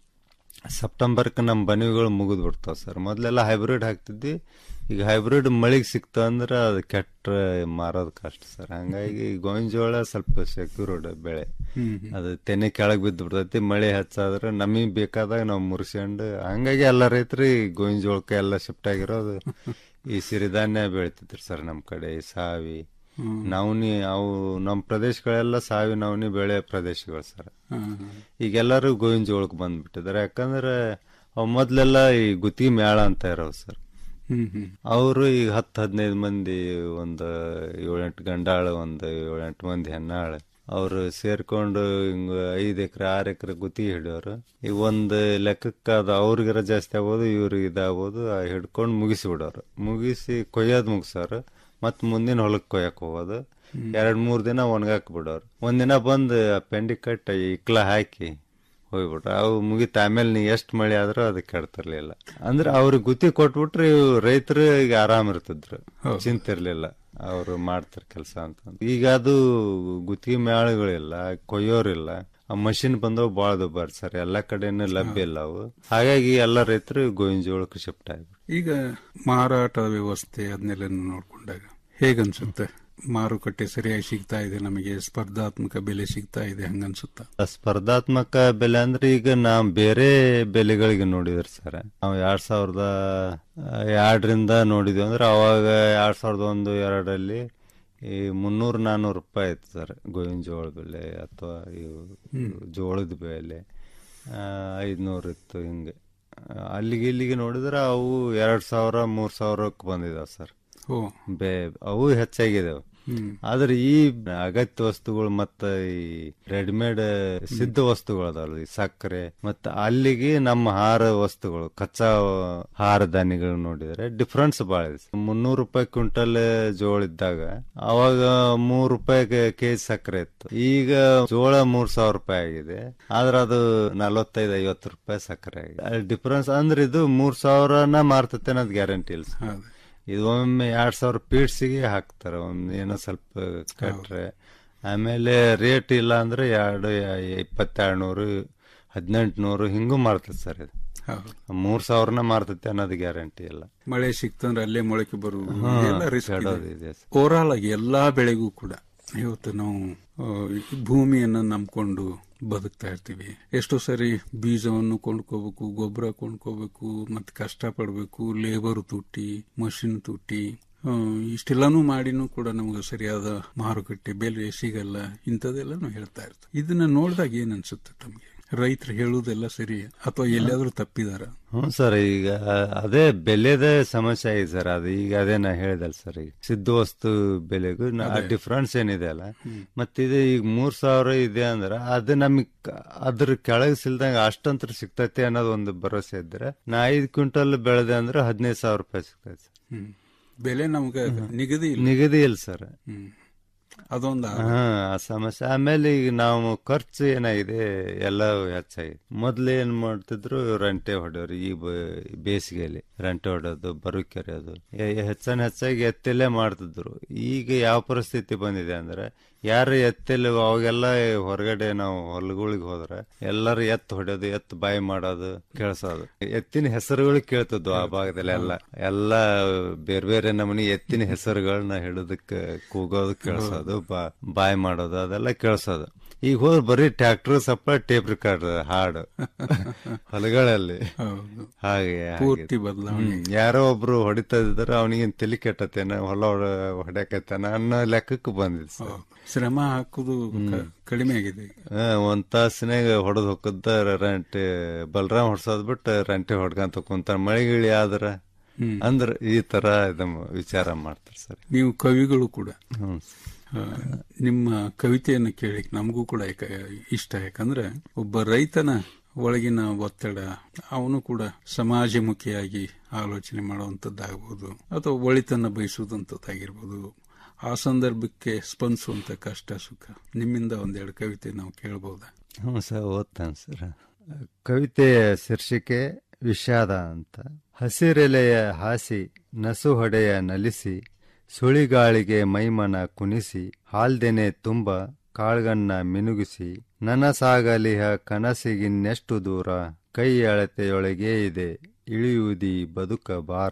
ಸೆಪ್ಟೆಂಬರ್ಗೆ ನಮ್ಮ ಬನಿಗಳು ಮುಗಿದ್ ಬಿಡ್ತಾವ ಸರ್ ಮೊದಲೆಲ್ಲ ಹೈಬ್ರಿಡ್ ಹಾಕ್ತಿದ್ವಿ ಈಗ ಹೈಬ್ರಿಡ್ ಮಳಿಗೆ ಸಿಕ್ತ ಅಂದ್ರೆ ಅದು ಕೆಟ್ಟ ಮಾರೋದು ಕಷ್ಟ ಸರ್ ಹಂಗಾಗಿ ಗೋವಿನ ಜೋಳ ಸ್ವಲ್ಪ ಸೆಕ್ಯೂರ್ಡ್ ಬೆಳೆ ಹ್ಮ್ ಅದು ತೆನೆ ಕೆಳಗೆ ಬಿದ್ದು ಬಿಡ್ತೈತಿ ಮಳೆ ಹೆಚ್ಚಾದ್ರೆ ನಮಗೆ ಬೇಕಾದಾಗ ನಾವು ಮುರ್ಸ್ಕೊಂಡು ಹಂಗಾಗಿ ಎಲ್ಲ ರೈತರು ಈ ಗೋವಿನ ಜೋಳಕ್ಕೆ ಎಲ್ಲ ಶಿಫ್ಟ್ ಆಗಿರೋದು ಈ ಸಿರಿಧಾನ್ಯ ಬೆಳಿತಿದ್ರು ಸರ್ ನಮ್ಮ ಕಡೆ ಈ ಸಾವಿ ನವನಿ ಅವು ನಮ್ಮ ಪ್ರದೇಶಗಳೆಲ್ಲ ಸಾವಿ ನವನಿ ಬೆಳೆ ಪ್ರದೇಶಗಳು ಸರ್ ಹ್ಮ್. ಈಗೆಲ್ಲರೂ ಗೋವಿನ ಜೋಳಕ್ಕೆ ಬಂದ್ಬಿಟ್ಟಿದ್ದಾರೆ ಯಾಕಂದ್ರೆ ಅವು ಮೊದ್ಲೆಲ್ಲ ಈ ಗುತ್ತಿಗೆ ಮೇಳ ಅಂತ ಇರೋವು ಸರ್ ಹ್ಮ್ ಹ್ಮ್ ಅವರು ಈಗ ಹತ್ತು ಹದಿನೈದು ಮಂದಿ ಒಂದು ಏಳೆಂಟು ಗಂಡಾಳ ಒಂದು ಏಳೆಂಟು ಮಂದಿ ಹೆಣ್ಣಾಳು ಅವರು ಸೇರ್ಕೊಂಡು ಹಿಂಗ ಐದು ಎಕರೆ ಆರು ಎಕರೆ ಗುತ್ತಿಗೆ ಹಿಡಿಯೋರು ಈಗ ಒಂದು ಲೆಕ್ಕಕ್ಕೆ ಅದು ಅವ್ರಿಗಾರ ಜಾಸ್ತಿ ಆಗ್ಬೋದು ಇವ್ರಿಗೆ ಇದಾಗ್ಬೋದು ಆ ಹಿಡ್ಕೊಂಡು ಮುಗಿಸಿ ಬಿಡೋರು ಮುಗಿಸಿ ಕೊಯ್ಯೋದು ಮುಗಿಸೋರು ಮತ್ ಮುಂದಿನ ಹೊಲಕ್ಕೆ ಕೊಯ್ಯಕ್ ಹೋಗೋದು ಎರಡ್ ಮೂರ್ ದಿನ ಒಣಗಾಕ್ ಬಿಡೋರು ಒಂದಿನ ಬಂದು ಪೆಂಡಿ ಕಟ್ಟ ಇಕ್ಲ ಹಾಕಿ ಹೋಗ್ಬಿಟ್ರು ಅವು ಮುಗಿತ ಆಮೇಲೆ ನೀ ಎಷ್ಟ್ ಮಳೆ ಆದ್ರೂ ಅದಕ್ಕೆ ಕೆಡ್ತಿರ್ಲಿಲ್ಲ ಅಂದ್ರೆ ಅವ್ರಿಗೆ ಗುತ್ತಿ ಕೊಟ್ಬಿಟ್ರೆ ಇವು ರೈತರು ಈಗ ಆರಾಮ್ ಇರ್ತಿದ್ರು ಚಿಂತೆ ಇರ್ಲಿಲ್ಲ ಅವ್ರು ಮಾಡ್ತಾರ ಕೆಲಸ ಅಂತ ಈಗ ಅದು ಗುತ್ತಿಗೆ ಮೇಳಗಳಿಲ್ಲ ಕೊಯ್ಯೋರಿಲ್ಲ ಆ ಮಷಿನ್ ಬಂದವು ಬಾಳ ದುಬಾರಿ ಸರ್ ಎಲ್ಲಾ ಕಡೆನೂ ಲಭ್ಯ ಇಲ್ಲ ಅವು ಹಾಗಾಗಿ ಎಲ್ಲ ರೈತರು ಗೋವಿನ ಜೋಳಕ್ಕೆ ಶಿಫ್ಟ್ ಆಗ್ಬಿಟ್ಟು ಈಗ ಮಾರಾಟ ವ್ಯವಸ್ಥೆ ಅದನ್ನೆಲ್ಲ ನೋಡ್ಕೊಂಡಾಗ ಹೇಗನ್ಸುತ್ತೆ ಮಾರುಕಟ್ಟೆ ಸರಿಯಾಗಿ ಸಿಗ್ತಾ ಇದೆ ನಮಗೆ ಸ್ಪರ್ಧಾತ್ಮಕ ಬೆಲೆ ಸಿಗ್ತಾ ಇದೆ ಹಂಗನ್ಸುತ್ತ ಸ್ಪರ್ಧಾತ್ಮಕ ಬೆಲೆ ಅಂದ್ರೆ ಈಗ ನಾವು ಬೇರೆ ಬೆಲೆಗಳಿಗೆ ನೋಡಿದ್ರಿ ಸರ್ ನಾವು ಎರಡ್ ಸಾವಿರದ ಎರಡರಿಂದ ನೋಡಿದ್ವಿ ಅಂದ್ರೆ ಅವಾಗ ಎರಡ್ ಸಾವಿರದ ಒಂದು ಎರಡರಲ್ಲಿ ಈ ಮುನ್ನೂರು ನಾನ್ನೂರು ರೂಪಾಯಿ ಇತ್ತು ಸರ್ ಗೋವಿನ ಜೋಳ ಬೆಲೆ ಅಥವಾ ಇವು ಜೋಳದ ಬೆಲೆ ಐದ್ನೂರು ಇತ್ತು ಹಿಂಗೆ ಆ, ಅಲ್ಲಿಗೆ ಇಲ್ಲಿಗೆ ನೋಡಿದ್ರೆ ಅವು ಎರಡ್ ಸಾವಿರ ಮೂರ್ ಸಾವಿರಕ್ಕೆ ಬಂದಿದಾವೆ ಸರ್ ಓ ಬೇ ಅವು ಹೆಚ್ಚಾಗಿದಾವೆ ಹ್ಮ್ ಆದ್ರೆ ಈ ಅಗತ್ಯ ವಸ್ತುಗಳು ಮತ್ತ ಈ ರೆಡಿಮೇಡ್ ಸಿದ್ಧ ವಸ್ತುಗಳು ಅದಾವಲ್ಲ ಈ ಸಕ್ಕರೆ ಮತ್ತ ಅಲ್ಲಿಗೆ ನಮ್ಮ ಆಹಾರ ವಸ್ತುಗಳು ಕಚ್ಚಾ ಆಹಾರ ಧಾನ್ಯಗಳು ನೋಡಿದ್ರೆ ಡಿಫ್ರೆನ್ಸ್ ಬಾಳ ಇದೆ ಮುನ್ನೂರು ರೂಪಾಯಿ ಕ್ವಿಂಟಲ್ ಜೋಳ ಇದ್ದಾಗ ಅವಾಗ ಮೂರ್ ರೂಪಾಯಿ ಕೆಜಿ ಸಕ್ಕರೆ ಇತ್ತು ಈಗ ಜೋಳ ಮೂರ್ ಸಾವಿರ ರೂಪಾಯಿ ಆಗಿದೆ ಆದ್ರೆ ಅದು ನಲವತ್ತೈದು ಐವತ್ತು ರೂಪಾಯಿ ಸಕ್ಕರೆ ಆಗಿದೆ ಡಿಫ್ರೆನ್ಸ್ ಅಂದ್ರೆ ಇದು ಮೂರ್ ಸಾವಿರನ ಮಾರ್ತತೆ ಅನ್ನೋದು ಗ್ಯಾರಂಟಿ ಇಲ್ಲ ಸರ್. ಹೌದು ಇದು ಒಮ್ಮೆ ಎರಡ್ ಸಾವಿರ ಪೀಡ್ಸಿಗೆ ಹಾಕ್ತಾರೆ ಒಮ್ಮೆ ಏನೋ ಸ್ವಲ್ಪ ಕಟ್ರೆ ಆಮೇಲೆ ರೇಟ್ ಇಲ್ಲ ಅಂದ್ರೆ ಎರಡು ಇಪ್ಪತ್ತೆರಡು ನೂರು ಹದಿನೆಂಟು ನೂರು ಹಿಂಗೂ ಮಾರ್ತದೆ ಸರ್ ಇದು ಹೌದು ಮೂರ್ ಸಾವಿರನ ಮಾರ್ತೈತೆ ಅನ್ನೋದು ಗ್ಯಾರಂಟಿ ಇಲ್ಲ ಮಳೆ ಸಿಕ್ತಂದ್ರೆ ಅಲ್ಲೇ ಮೊಳಕೆ ಬರುವುದು ಎಲ್ಲ ರಿಸ್ಕ್ ಕೆಡೋದು ಇದೆ ಸರ್. ಓವರಾಲ್ ಆಗಿ ಎಲ್ಲಾ ಬೆಳೆಗೂ ಕೂಡ ಇವತ್ತು ನಾವು ಆ, ಈ ಭೂಮಿಯನ್ನ ನಂಬ್ಕೊಂಡು ಬದುಕ್ತಾ ಇರ್ತೀವಿ ಎಷ್ಟೋ ಸರಿ ಬೀಜವನ್ನು ಕೊಂಡ್ಕೋಬೇಕು ಗೊಬ್ಬರ ಕೊಂಡ್ಕೋಬೇಕು ಮತ್ತೆ ಕಷ್ಟ ಪಡ್ಬೇಕು ಲೇಬರ್ ತುಟ್ಟಿ ಮಷಿನ್ ತುಟ್ಟಿ ಆ, ಇಷ್ಟೆಲ್ಲಾನು ಮಾಡಿನೂ ಕೂಡ ನಮ್ಗೆ ಸರಿಯಾದ ಮಾರುಕಟ್ಟೆ ಬೆಲೆ ಸಿಗಲ್ಲ ಇಂಥದ್ದೆಲ್ಲಾನು ಹೇಳ್ತಾ ಇರ್ತೀವಿ ಇದನ್ನ ನೋಡಿದಾಗ ಏನ್ ಅನ್ಸುತ್ತೆ ತಮಗೆ ರೈತರು ಹೇಳುವುದೆಲ್ಲ ಸರಿ ಅಥವಾ ಎಲ್ಲಿಯಾದ್ರೂ ತಪ್ಪಿದಾರ ಹ್ಞೂ ಸರ್ ಈಗ ಅದೇ ಬೆಲೆದ ಸಮಸ್ಯೆ ಆಗಿದೆ ಸರ್ ಅದು ಈಗ ಅದೇ ನಾ ಹೇಳ್ದಲ್ಲ ಸರ್ ಈಗ ಸಿದ್ಧ ವಸ್ತು ಬೆಲೆಗೂ ನಾ- ಆ ಡಿಫ್ರೆನ್ಸ್ ಏನಿದೆ ಅಲ್ಲ ಮತ್ತಿದು ಈಗ ಮೂರ್ ಸಾವಿರ ಇದೆ ಅಂದ್ರೆ ಅದು ನಮಗ್ ಅದ್ರ ಕೆಳಗೆ ಸಿಲ್ದಂಗ ಅಷ್ಟಂತ್ರ ಸಿಗ್ತೈತೆ ಅನ್ನೋದು ಒಂದು ಭರವಸೆ ಇದ್ರೆ ನಾ ಐದು ಕ್ವಿಂಟಲ್ ಬೆಳೆದೆ ಅಂದ್ರೆ ಹದಿನೈದು ಸಾವಿರ ರೂಪಾಯಿ ಸಿಗ್ತೈತೆ ಸರ್. ಹ್ಮ್ ಬೆಲೆ ನಮ್ಗೆ ನಿಗದಿ ಇಲ್ಲ ನಿಗದಿ ಇಲ್ಲ ಸರ್ ಹ್ಮ್ ಅದೊಂದು ಹಾ ಆ ಸಮಸ್ಯೆ ಆಮೇಲೆ ಈಗ ನಾವು ಖರ್ಚು ಏನಾಗಿದೆ ಎಲ್ಲ ಹೆಚ್ಚಾಗಿದೆ ಮೊದ್ಲು ಏನ್ ಮಾಡ್ತಿದ್ರು ರಂಟೆ ಹೊಡೆಯೋರು ಈ ಬ- ಬೇಸಿಗೆಯಲ್ಲಿ ರಂಟೆ ಹೊಡೆಯೋದು ಬರು ಕೆರೆಯೋದು ಎ- ಹೆಚ್ಚಾನ್ ಹೆಚ್ಚಾಗಿ ಎತ್ತಲ್ಲೇ ಮಾಡ್ತಿದ್ರು ಈಗ ಯಾವ ಪರಿಸ್ಥಿತಿ ಬಂದಿದೆ ಅಂದ್ರೆ ಯಾರು ಎತ್ತಲ್ಲಿ ಅವಾಗೆಲ್ಲ ಹೊರಗಡೆ ನಾವು ಹೊಲಗಳಿಗೆ ಹೋದ್ರೆ ಎಲ್ಲರೂ ಎತ್ತು ಹೊಡೆಯೋದು ಎತ್ತು ಬಾಯಿ ಮಾಡೋದು ಕೇಳಿಸೋದು ಎತ್ತಿನ ಹೆಸರುಗಳು ಕೇಳ್ತಿದ್ವು ಆ ಭಾಗದಲ್ಲಿ ಎಲ್ಲ ಎಲ್ಲ ಬೇರೆ ಬೇರೆ ನಮೂನಿ ಎತ್ತಿನ ಹೆಸರುಗಳನ್ನ ಹಿಡಿದಕ್ಕೆ ಕೂಗೋದು ಕೇಳಿಸೋದು ಬಾ- ಬಾಯಿ ಮಾಡೋದು ಅದೆಲ್ಲ ಕೇಳಿಸೋದು ಈಗ ಹೋದ್ರೆ ಬರೀ ಟ್ರ್ಯಾಕ್ಟರ್ ಸಪ್ಲ ಟೇಪ್ ರಿಕಾರ್ಡ್ ಹಾಡು ಹೊಲಗಳಲ್ಲಿ ಹೌದು ಹಾಗೆ ಪೂರ್ತಿ ಬದಲಾವಣೆ ಹ್ಮ್. ಯಾರೋ ಒಬ್ರು ಹೊಡಿತಾ ಇದ್ದಾರೆ ಅವನಿಗೆ ತಲೆ ಕೆಟ್ಟತೇನ ಹೊಲ ಹೊಡ್ಯಾಕತ್ತಾನ ಅನ್ನೋ ಲೆಕ್ಕಕ್ಕೆ ಬಂದಿದ್ ಸರ್ ಹೌದು. ಶ್ರಮ ಹಾಕುದು ಕ- ಕಡಿಮೆ ಆಗಿದೆ ಈಗ. ಹಾ, ಒಂದ್ ತಾಸಿನಾಗ ಹೊಡೆದ್ ಹೋಗದ ರಂಟೆ ಬಲರಾಮ್ ಹೊಡ್ಸೋದ್ ಬಿಟ್ಟು ರಂಟೆ ಹೊಡ್ಕಂತ ಕುಂತಾರ ಮಳೆಗಿಳಿ ಆದ್ರ ಹ್ಮ್. ಅಂದ್ರ ಈ ತರ ಇದಮ್ಮ ವಿಚಾರ ಮಾಡ್ತಾರ ಸರ್ ನೀವು ಕವಿಗಳು ಕೂಡ ಹ್ಮ್ ಆ, ನಿಮ್ಮ ಕವಿತೆಯನ್ನು ಕೇಳಿ ನಮಗೂ ಕೂಡ ಯಾಕ- ಇಷ್ಟ ಯಾಕಂದ್ರೆ ಒಬ್ಬ ರೈತನ ಒಳಗಿನ ಒತ್ತಡ ಅವನು ಕೂಡ ಸಮಾಜಮುಖಿಯಾಗಿ ಆಲೋಚನೆ ಮಾಡುವಂತದ್ದಾಗಬಹುದು ಅಥವಾ ಒಳಿತನ್ನ ಬಯಸುವಂತದ್ದಾಗಿರ್ಬೋದು ಆ ಸಂದರ್ಭಕ್ಕೆ ಸ್ಪಂದಿಸುವಂತ ಕಷ್ಟ ಸುಖ ನಿಮ್ಮಿಂದ ಒಂದೆರಡು ಕವಿತೆ ನಾವು ಕೇಳಬಹುದಾ ಹ್ಞೂ ಸರ್ ಓದ್ತಾನೆ ಸರ್ ಕವಿತೆಯ ಶೀರ್ಷಿಕೆ ವಿಷಾದ ಅಂತ ಹಸಿರೆಲೆಯ ಹಾಸಿ ನಸು ಹೊಡೆಯ ನಲಿಸಿ ಸುಳಿಗಾಳಿಗೆ ಮೈಮನ ಕುಣಿಸಿ ಹಾಲ್ದೆನೆ ತುಂಬ ಕಾಳ್ಗನ್ನ ಮಿನುಗಿಸಿ ನನಸಾಗಲಿಹ ಕನಸಿಗಿನ್ನೆಷ್ಟು ದೂರ ಕೈ ಅಳತೆಯೊಳಗೇ ಇದೆ ಇಳಿಯುವುದಿ ಬದುಕ ಬಾರ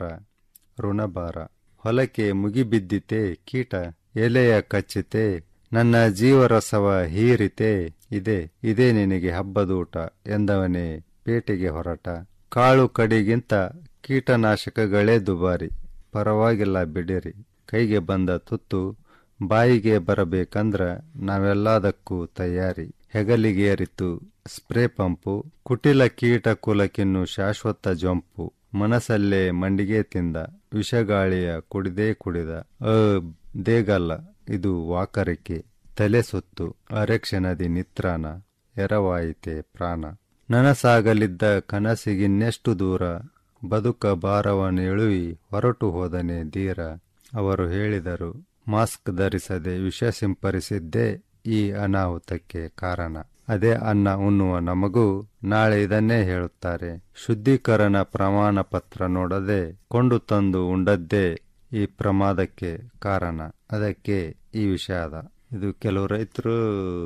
ಋಣಭಾರ ಹೊಲಕ್ಕೆ ಮುಗಿಬಿದ್ದಿತೆ ಕೀಟ ಎಲೆಯ ಕಚ್ಚಿತೆ ನನ್ನ ಜೀವರಸವ ಹೀರಿತೆ ಇದೆ ಇದೇ ನಿನಗೆ ಹಬ್ಬದೂಟ ಎಂದವನೇ ಪೇಟೆಗೆ ಹೊರಟ ಕಾಳು ಕಡಿಗಿಂತ ಕೀಟನಾಶಕಗಳೇ ದುಬಾರಿ ಪರವಾಗಿಲ್ಲ ಬಿಡಿರಿ ಕೈಗೆ ಬಂದ ತುತ್ತು ಬಾಯಿಗೆ ಬರಬೇಕಂದ್ರ ನಾವೆಲ್ಲದಕ್ಕೂ ತಯಾರಿ ಹೆಗಲಿಗೇರಿತು ಸ್ಪ್ರೇ ಪಂಪು ಕುಟಿಲ ಕೀಟ ಕುಲಕ್ಕಿನ್ನು ಶಾಶ್ವತ ಜೊಂಪು ಮನಸ್ಸಲ್ಲೇ ಮಂಡಿಗೆ ತಿಂದ ವಿಷಗಾಳಿಯ ಕುಡಿದೇ ಕುಡಿದ ಅ ದೇಗಲ್ಲ ಇದು ವಾಕರಿಕೆ ತಲೆ ಸುತ್ತು ಅರೆಕ್ಷಣದಿ ನಿತ್ರಾನ ಎರವಾಯಿತೆ ಪ್ರಾಣ ನನಸಾಗಲಿದ್ದ ಕನಸಿಗಿನ್ನೆಷ್ಟು ದೂರ ಬದುಕ ಭಾರವನ್ನೆಳುವಿ ಹೊರಟು ಹೋದನೆ ಧೀರ ಅವರು ಹೇಳಿದರು ಮಾಸ್ಕ್ ಧರಿಸದೆ ವಿಷ ಸಿಂಪರಿಸಿದ್ದೇ ಈ ಅನಾಹುತಕ್ಕೆ ಕಾರಣ ಅದೇ ಅನ್ನ ಉಣ್ಣುವ ನಮಗೂ ನಾಳೆ ಇದನ್ನೇ ಹೇಳುತ್ತಾರೆ ಶುದ್ಧೀಕರಣ ಪ್ರಮಾಣ ಪತ್ರ ನೋಡದೆ ಕೊಂಡು ತಂದು ಉಂಡದ್ದೇ ಈ ಪ್ರಮಾದಕ್ಕೆ ಕಾರಣ ಅದಕ್ಕೆ ಈ ವಿಷಾದ ಇದು ಕೆಲವು ರೈತರು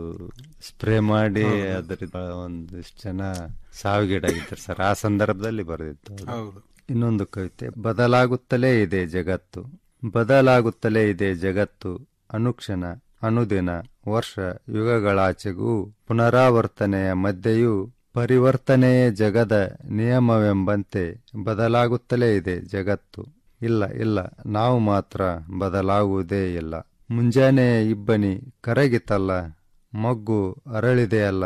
ಸ್ಪ್ರೇ ಮಾಡಿ ಅದರಿಂದ ಒಂದಿಷ್ಟು ಜನ ಸಾವಿಗೀಡಾಗಿದ್ದಾರೆ ಸರ್ ಆ ಸಂದರ್ಭದಲ್ಲಿ ಬರೆದಿತ್ತು ಅದು. ಹೌದು ಇನ್ನೊಂದು ಕವಿತೆ ಬದಲಾಗುತ್ತಲೇ ಇದೆ ಜಗತ್ತು ಬದಲಾಗುತ್ತಲೇ ಇದೆ ಜಗತ್ತು ಅನುಕ್ಷಣ ಅನುದಿನ ವರ್ಷ ಯುಗಗಳಾಚೆಗೂ ಪುನರಾವರ್ತನೆಯ ಮಧ್ಯೆಯೂ ಪರಿವರ್ತನೆಯೇ ಜಗದ ನಿಯಮವೆಂಬಂತೆ ಬದಲಾಗುತ್ತಲೇ ಇದೆ ಜಗತ್ತು ಇಲ್ಲ ಇಲ್ಲ ನಾವು ಮಾತ್ರ ಬದಲಾಗುವುದೇ ಇಲ್ಲ ಮುಂಜಾನೆಯ ಇಬ್ಬನಿ ಕರಗಿತಲ್ಲ ಮೊಗ್ಗು ಅರಳಿದೆಯಲ್ಲ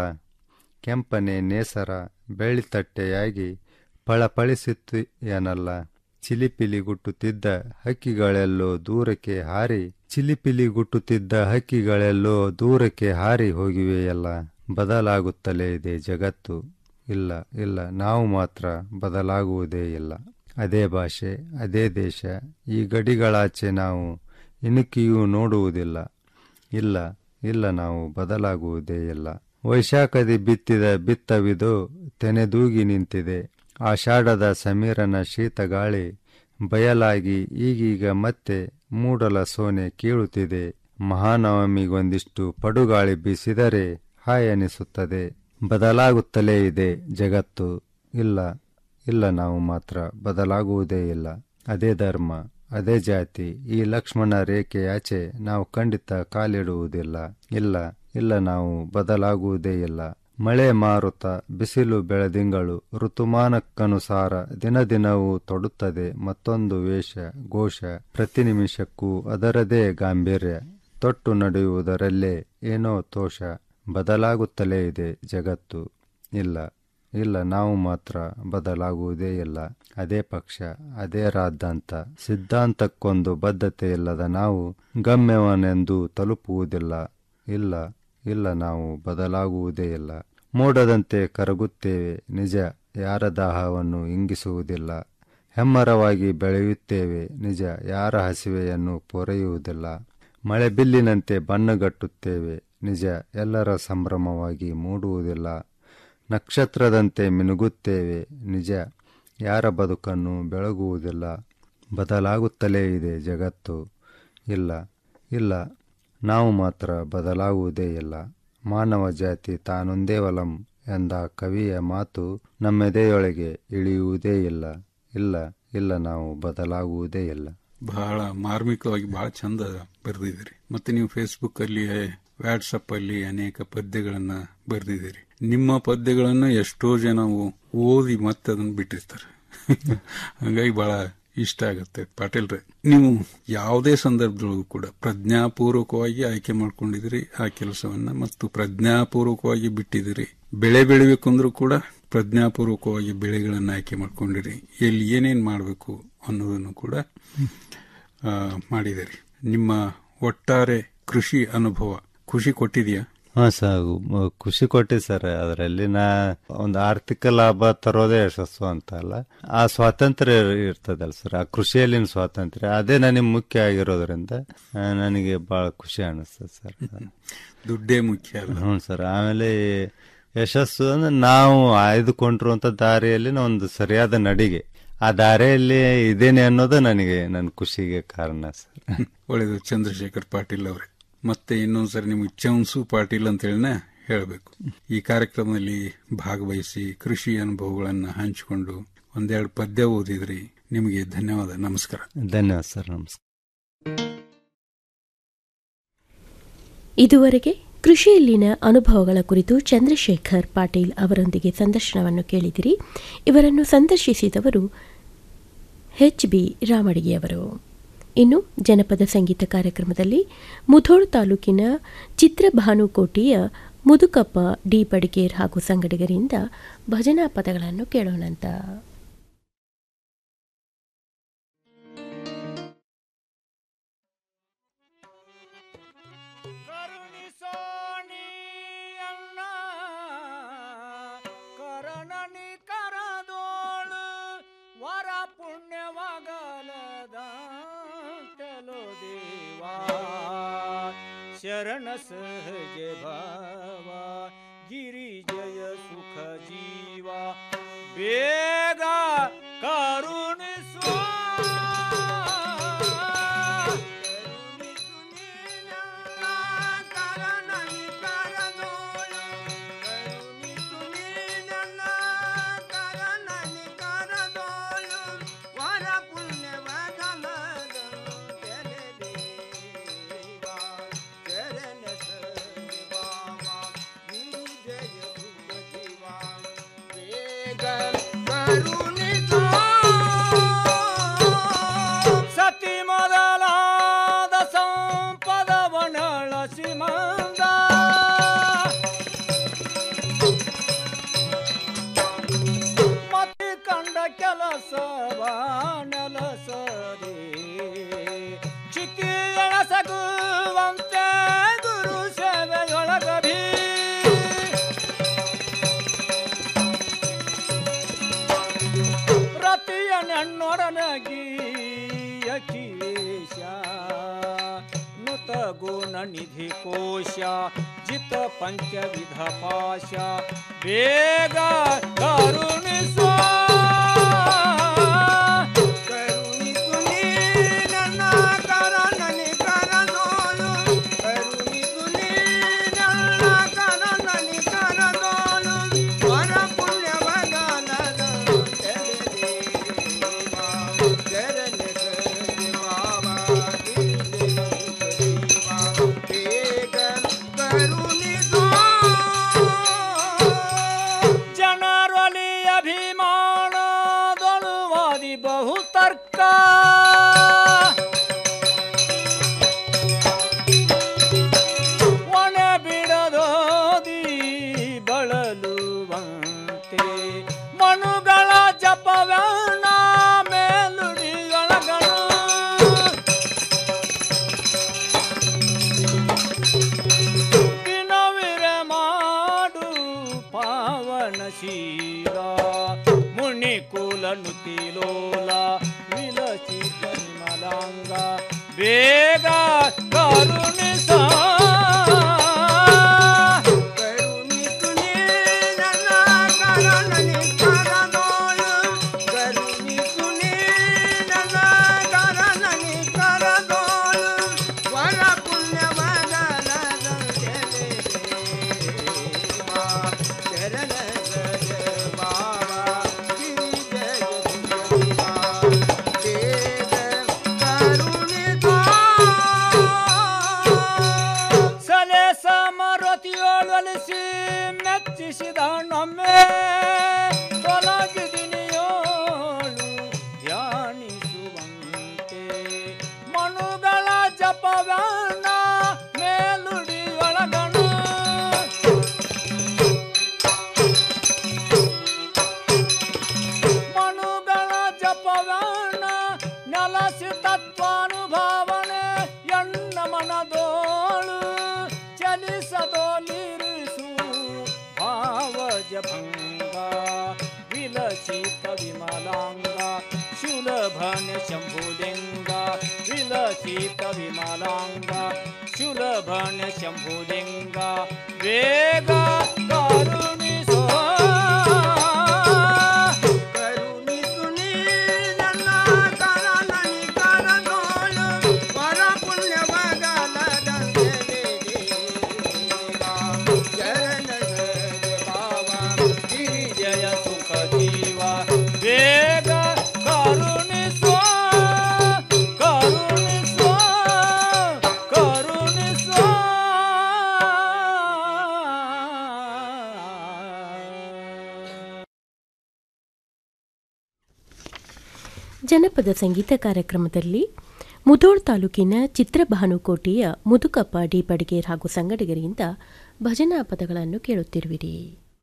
ಕೆಂಪನೆ ನೇಸರ ಬೆಳ್ಳಿತಟ್ಟೆಯಾಗಿ ಫಳಫಳಿಸಿತ್ತು ಏನಲ್ಲ ಚಿಲಿಪಿಲಿ ಗುಟ್ಟುತ್ತಿದ್ದ ಹಕ್ಕಿಗಳೆಲ್ಲೋ ದೂರಕ್ಕೆ ಹಾರಿ ಚಿಲಿಪಿಲಿ ಗುಟ್ಟುತ್ತಿದ್ದ ಹಕ್ಕಿಗಳೆಲ್ಲೋ ದೂರಕ್ಕೆ ಹಾರಿ ಹೋಗಿವೆಯಲ್ಲ ಬದಲಾಗುತ್ತಲೇ ಇದೆ ಜಗತ್ತು ಇಲ್ಲ ಇಲ್ಲ ನಾವು ಮಾತ್ರ ಬದಲಾಗುವುದೇ ಇಲ್ಲ ಅದೇ ಭಾಷೆ ಅದೇ ದೇಶ ಈ ಗಡಿಗಳಾಚೆ ನಾವು ಇಣುಕಿಯೂ ನೋಡುವುದಿಲ್ಲ ಇಲ್ಲ ಇಲ್ಲ ನಾವು ಬದಲಾಗುವುದೇ ಇಲ್ಲ ವೈಶಾಖದಿ ಬಿತ್ತಿದ ಬಿತ್ತವಿದು ತೆನೆದೂಗಿ ನಿಂತಿದೆ ಆಷಾಢದ ಸಮೀರನ ಶೀತಗಾಳಿ ಬಯಲಾಗಿ ಈಗೀಗ ಮತ್ತೆ ಮೂಡಲ ಸೋನೆ ಕೀಳುತ್ತಿದೆ ಮಹಾನವಮಿಗೊಂದಿಷ್ಟು ಪಡುಗಾಳಿ ಬೀಸಿದರೆ ಹಾಯ್ ಅನಿಸುತ್ತದೆ ಬದಲಾಗುತ್ತಲೇ ಇದೆ ಜಗತ್ತು ಇಲ್ಲ ಇಲ್ಲ ನಾವು ಮಾತ್ರ ಬದಲಾಗುವುದೇ ಇಲ್ಲ ಅದೇ ಧರ್ಮ ಅದೇ ಜಾತಿ ಈ ಲಕ್ಷ್ಮಣ ರೇಖೆಯಾಚೆ ನಾವು ಖಂಡಿತ ಕಾಲಿಡುವುದಿಲ್ಲ ಇಲ್ಲ ಇಲ್ಲ ನಾವು ಬದಲಾಗುವುದೇ ಇಲ್ಲ ಮಳೆ ಮಾರುತ ಬಿಸಿಲು ಬೆಳದಿಂಗಳು ಋತುಮಾನಕ್ಕನುಸಾರ ದಿನ ದಿನವೂ ತೊಡುತ್ತದೆ ಮತ್ತೊಂದು ವೇಷ ಘೋಷ ಪ್ರತಿ ನಿಮಿಷಕ್ಕೂ ಅದರದೇ ಗಾಂಭೀರ್ಯ ತೊಟ್ಟು ನಡೆಯುವುದರಲ್ಲೇ ಏನೋ ತೋಷ ಬದಲಾಗುತ್ತಲೇ ಇದೆ ಜಗತ್ತು ಇಲ್ಲ ಇಲ್ಲ ನಾವು ಮಾತ್ರ ಬದಲಾಗುವುದೇ ಇಲ್ಲ ಅದೇ ಪಕ್ಷ ಅದೇ ರಾದ್ದಾಂತ ಸಿದ್ಧಾಂತಕ್ಕೊಂದು ಬದ್ಧತೆ ಇಲ್ಲದ ನಾವು ಗಮ್ಯವನೆಂದು ತಲುಪುವುದಿಲ್ಲ ಇಲ್ಲ ಇಲ್ಲ ನಾವು ಬದಲಾಗುವುದೇ ಇಲ್ಲ ಮೋಡದಂತೆ ಕರಗುತ್ತೇವೆ ನಿಜ ಯಾರ ದಾಹವನ್ನು ಇಂಗಿಸುವುದಿಲ್ಲ ಹೆಮ್ಮರವಾಗಿ ಬೆಳೆಯುತ್ತೇವೆ ನಿಜ ಯಾರ ಹಸಿವೆಯನ್ನು ಪೊರೆಯುವುದಿಲ್ಲ ಮಳೆ ಬಿಲ್ಲಿನಂತೆ ಬಣ್ಣಗಟ್ಟುತ್ತೇವೆ ನಿಜ ಎಲ್ಲರ ಸಂಭ್ರಮವಾಗಿ ಮೂಡುವುದಿಲ್ಲ ನಕ್ಷತ್ರದಂತೆ ಮಿನುಗುತ್ತೇವೆ ನಿಜ ಯಾರ ಬದುಕನ್ನು ಬೆಳಗುವುದಿಲ್ಲ ಬದಲಾಗುತ್ತಲೇ ಇದೆ ಜಗತ್ತು ಇಲ್ಲ ಇಲ್ಲ ನಾವು ಮಾತ್ರ ಬದಲಾಗುವುದೇ ಇಲ್ಲ ಮಾನವ ಜಾತಿ ತಾನೊಂದೇ ವಲಂ ಎಂದ ಕವಿಯ ಮಾತು ನಮ್ಮೆದೆಯೊಳಗೆ ಇಳಿಯುವುದೇ ಇಲ್ಲ ಇಲ್ಲ ಇಲ್ಲ ನಾವು ಬದಲಾಗುವುದೇ ಇಲ್ಲ ಬಹಳ ಮಾರ್ಮಿಕವಾಗಿ ಬಹಳ ಚಂದ ಬರೆದಿದ್ದೀರಿ ಮತ್ತೆ ನೀವು ಫೇಸ್ಬುಕ್ ಅಲ್ಲಿ ವಾಟ್ಸಪ್ ಅಲ್ಲಿ ಅನೇಕ ಪದ್ಯಗಳನ್ನ ಬರೆದಿದ್ದೀರಿ ನಿಮ್ಮ ಪದ್ಯಗಳನ್ನ ಎಷ್ಟೋ ಜನ ಓದಿ ಮತ್ತೆ ಅದನ್ನ ಬಿಟ್ಟಿರ್ತಾರೆ ಹಂಗಾಗಿ ಬಹಳ ಇಷ್ಟ ಆಗುತ್ತೆ ಪಾಟೀಲ್ರೆ ನೀವು ಯಾವುದೇ ಸಂದರ್ಭದೊಳಗೂ ಕೂಡ ಪ್ರಜ್ಞಾಪೂರ್ವಕವಾಗಿ ಆಯ್ಕೆ ಮಾಡ್ಕೊಂಡಿದ್ದೀರಿ ಆ ಕೆಲಸವನ್ನ ಮತ್ತು ಪ್ರಜ್ಞಾಪೂರ್ವಕವಾಗಿ ಬಿಟ್ಟಿದ್ದೀರಿ ಬೆಳೆ ಬೆಳಿಬೇಕಂದ್ರೂ ಕೂಡ ಪ್ರಜ್ಞಾಪೂರ್ವಕವಾಗಿ ಬೆಳೆಗಳನ್ನ ಆಯ್ಕೆ ಮಾಡ್ಕೊಂಡಿರಿ ಎಲ್ಲಿ ಏನೇನ್ ಮಾಡಬೇಕು ಅನ್ನೋದನ್ನು ಕೂಡ ಆ, ಮಾಡಿದಿರಿ ನಿಮ್ಮ ಒಟ್ಟಾರೆ ಕೃಷಿ ಅನುಭವ ಖುಷಿ ಕೊಟ್ಟಿದೆಯಾ ಹಾ ಸರ್ ಮ- ಖುಷಿ ಕೊಟ್ಟಿ ಸರ್ ಅದರಲ್ಲಿ ನಾ ಒಂದು ಆರ್ಥಿಕ ಲಾಭ ತರೋದೇ ಯಶಸ್ಸು ಅಂತ ಅಲ್ಲ ಆ ಸ್ವಾತಂತ್ರ್ಯ ಇರ್ತದಲ್ಲ ಸರ್ ಆ ಕೃಷಿಯಲ್ಲಿನ ಸ್ವಾತಂತ್ರ್ಯ ಅದೇ ನನಗೆ ಮುಖ್ಯ ಆಗಿರೋದ್ರಿಂದ ಆ, ನನಗೆ ಬಹಳ ಖುಷಿ ಅನಿಸ್ತದೆ ಸರ್ ದುಡ್ಡೇ ಮುಖ್ಯ ಅಲ್ಲ ಹ್ಞೂ ಸರ್ ಆಮೇಲೆ ಯಶಸ್ಸು ಅಂದ್ರೆ ನಾವು ಆಯ್ದುಕೊಂಡಿರುವಂತ ದಾರಿಯಲ್ಲಿ ಒಂದು ಸರಿಯಾದ ನಡಿಗೆ ಆ ದಾರಿಯಲ್ಲಿ ಇದೇನೆ ಅನ್ನೋದು ನನಗೆ ನನ್ನ ಖುಷಿಗೆ ಕಾರಣ ಸರ್ ಒಳ್ಳೆಯದು ಚಂದ್ರಶೇಖರ್ ಪಾಟೀಲ್ ಅವರೇ ಮತ್ತೆ ಇನ್ನೊಂದ್ಸರಿ ನಿಮ್ಗೆ ಚೌನ್ಸು ಪಾಟೀಲ್ ಅಂತ ಹೇಳಿನ ಹೇಳಬೇಕು ಈ ಕಾರ್ಯಕ್ರಮದಲ್ಲಿ ಭಾಗವಹಿಸಿ ಕೃಷಿ ಅನುಭವಗಳನ್ನ ಹಂಚಿಕೊಂಡು ಒಂದೆರಡು ಪದ್ಯ ಓದಿದ್ರಿ ನಿಮಗೆ ಧನ್ಯವಾದ ನಮಸ್ಕಾರ ಧನ್ಯವಾದ ಸರ್ ನಮಸ್ಕಾರ ಇದುವರೆಗೆ ಕೃಷಿಯಲ್ಲಿನ ಅನುಭವಗಳ ಕುರಿತು ಚಂದ್ರಶೇಖರ್ ಪಾಟೀಲ್ ಅವರೊಂದಿಗೆ ಸಂದರ್ಶನವನ್ನು ಕೇಳಿದಿರಿ ಇವರನ್ನು ಸಂದರ್ಶಿಸಿದವರು ಎಚ್ ಬಿ ರಾಮಡಿಗೆಯವರು ಇನ್ನು ಜನಪದ ಸಂಗೀತ ಕಾರ್ಯಕ್ರಮದಲ್ಲಿ ಮುಧೋಳ್ ತಾಲೂಕಿನ ಚಿತ್ರಭಾನುಕೋಟೆಯ ಮುದುಕಪ್ಪ ಡಿ ಬಡಿಗೇರ್ ಹಾಗೂ ಸಂಗಡಿಗರಿಂದ ಭಜನಾ ಪದಗಳನ್ನು ಕೇಳೋಣಂತ ಕರುಣಿಸೋಣಿ ಅಣ್ಣ ಕರಣನಿ ಕರದೋಳು ವರ ಪುಣ್ಯವಾಗಲದ ತೆಲೋ ದೇವಾ ಶರಣ ಸಹಜ ಭಾವ ಗಿರಿಜಯ ಸುಖ ಜೀವ ಬೇಗ ಕರುಣಿಸೋ ಸತಿ ಮೊದಲಾದ ಸಂಪದವನಳಸಿ ಮಂದ ಮತಿ ಕಂಡ ಕೆಲಸವ ನೆಲಸದೆ ಚಿಕ್ಕಿ ಎಣಸಗುವಂತೆ ಗುರು ಸೇವೆಯೊಳಗಭಿ ರತಿಯ ನನ್ನೊಡನಗಿ ಅಖಿಲೇಶ ನುತ ಗುಣ ನಿಧಿ ಕೋಶ ಜಿತ ಪಂಚವಿಧ ಪಾಶ ಬೇಗ ಕರುಣಿಸೋ ಜನರೊಲಿ ಅಭಿಮಾನದೊಳುವಾದಿ ಬಹುತರ್ಕ ಒಣ ಬಿಡದೋದಿ ಬಳಲುವಂತೆ ಮನುಗಳ ಜಪವನ ಮೇಲುಡಿಯೊಳಗಣ ದಿನವಿರ ಮಾಡು ಪಾವನಶೀಲ ಮುನಿಕುಲ ನುತಿಲೋಲ ವಿಲಸಿತ ಮಲಾಂಗ ಬೇಗ ಕರುಣಿಸ ಸಲೆ ಸಮರತಿಯೊಳಲಿಸಿ ಮೆಚ್ಚಿಸಿದ ನಮ್ಮೆ ತೊಲಗಿದಿನಿಯೋಳು ಧ್ಯಾನಿಸುವಂತೆ ಮನುಗಳ ಜಪವನ ಮೇಲುಡಿ ಒಳಗಣ ಮನುಗಳ ಜಪವನ ನೆಲಸಿ ತತ್ವಾನುಭಾವನೆ ಎಣ್ಣ ಮನದೋಳು ಚಲಿಸದೋಲಿರಿಸು ಭಾವ ಜಭಂಗ ವಿಲಸಿತ ವಿಮಲಾಂಗ ಶುಲಭನ ಶಂಭುಲಿಂಗ ವಿಲಸಿತ ವಿಮಲಾಂಗ ಶುಲಭನ ಶಂಭುಲಿಂಗ ವೇಗ ಕರುಣಿಸೋ ಜಯ ಸುಖ ಜೀವ ಬೇಗ ಕರುಣಿಸೋ ಕರುಣಿಸೋ ಕರುಣಿಸೋ ಜನಪದ ಸಂಗೀತ ಕಾರ್ಯಕ್ರಮದಲ್ಲಿ ಮುಧೋಳ್ ತಾಲೂಕಿನ ಚಿತ್ರಭಾನುಕೋಟೆಯ ಮುದುಕಪ್ಪ ಡಿ ಬಡಿಗೇರ್ ಹಾಗೂ ಸಂಗಡಿಗರಿಂದ ಭಜನಾ ಪದಗಳನ್ನು ಕೇಳುತ್ತಿರುವಿರಿ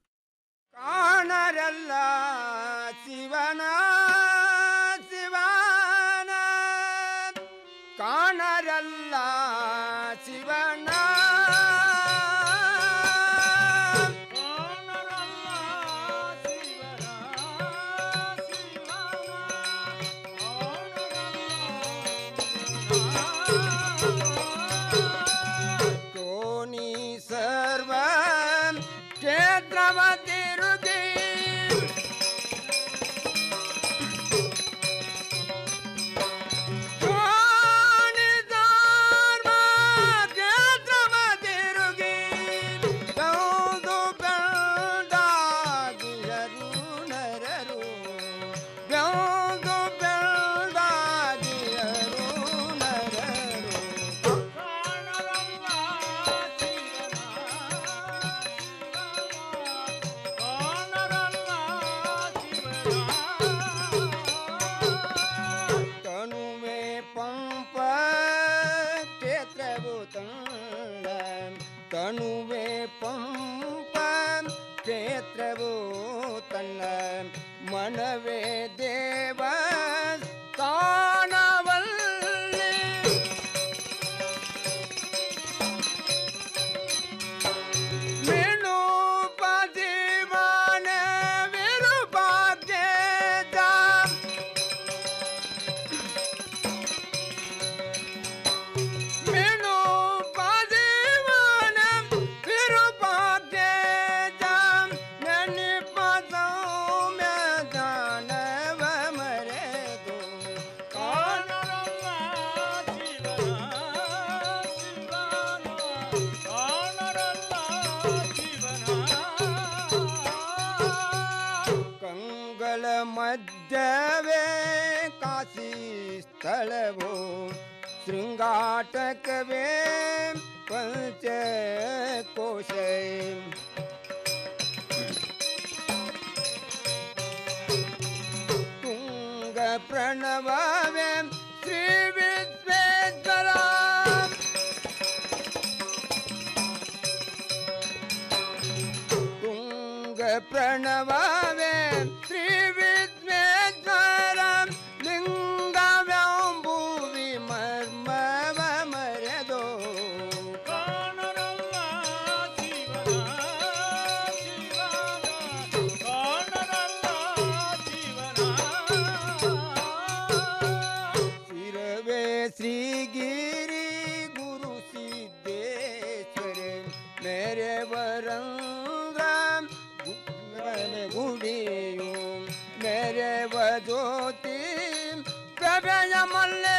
ಕಾಣರಲ್ಲ ಶಿವನ ಶಿವನ ಕಾಣರಲ್ಲ ಶಿವನ ಕೋನಿ ಸರ್ವ ಕ್ಷೇತ್ರವ ತಿರುಗಿ ಕೋನಿ ಸರ್ವ ಕ್ಷೇತ್ರವ ತಿರುಗಿ ಕೌದು ಬೆಳ್ದಾಗಿಯರು ನರರು ಬೆಳ್ದು ಬೆಳ್ದಾಗಿಯರು ನರರು ಕಣುವೆ ಪಂಪ ಕ್ಷೇತ್ರವು ತಂಡ ಕಣುವೆ ಪಂಪ ಕ್ಷೇತ್ರವು ತನ್ನ ಮನವೇ ದೇವ ತಾಣವಲ್ಲಿ ವೇಣು ಪದಿಮಾನ ವಿರುಪಾಗ್ಯದ ವೇಣು ಪದಿಮಾನ ವಿರುಪಾಗ್ಯದ ನೆನಿಪ ಸೌಮ್ಯ ದಾನವ ಮರೆದು ಕಾಣರಲ್ಲ ಕಂಗಳ ಮಧ್ಯವೇ ಕಾಶಿ ಸ್ಥಳವು ಶೃಂಗಾಟಕವೇ ಪಂಚ ಕೋಶ ತುಂಗ ಪ್ರಣವವೇ ಶ್ರೀ ವಿಶ್ವೇಶ್ವರ ತುಂಗ ಪ್ರಣವವೇ ಶ್ರೀ ವಿಶ್ವೇಶ್ವರ ಲಿಂಗವ್ಯಾಂಬುವಿ ಮರ್ಮವ ಮರೆದೋ ಶಿರವೇ ಶ್ರೀಗಿರಿ ಗುರು ಸಿದ್ದೇಶ್ವರ ಮೇರೆ ವರಂಗ ಗುಡಿಯು ಮೇರೆ ಜ್ಯೋತಿ ಪ್ರಭಯ ಮಲ್ಲ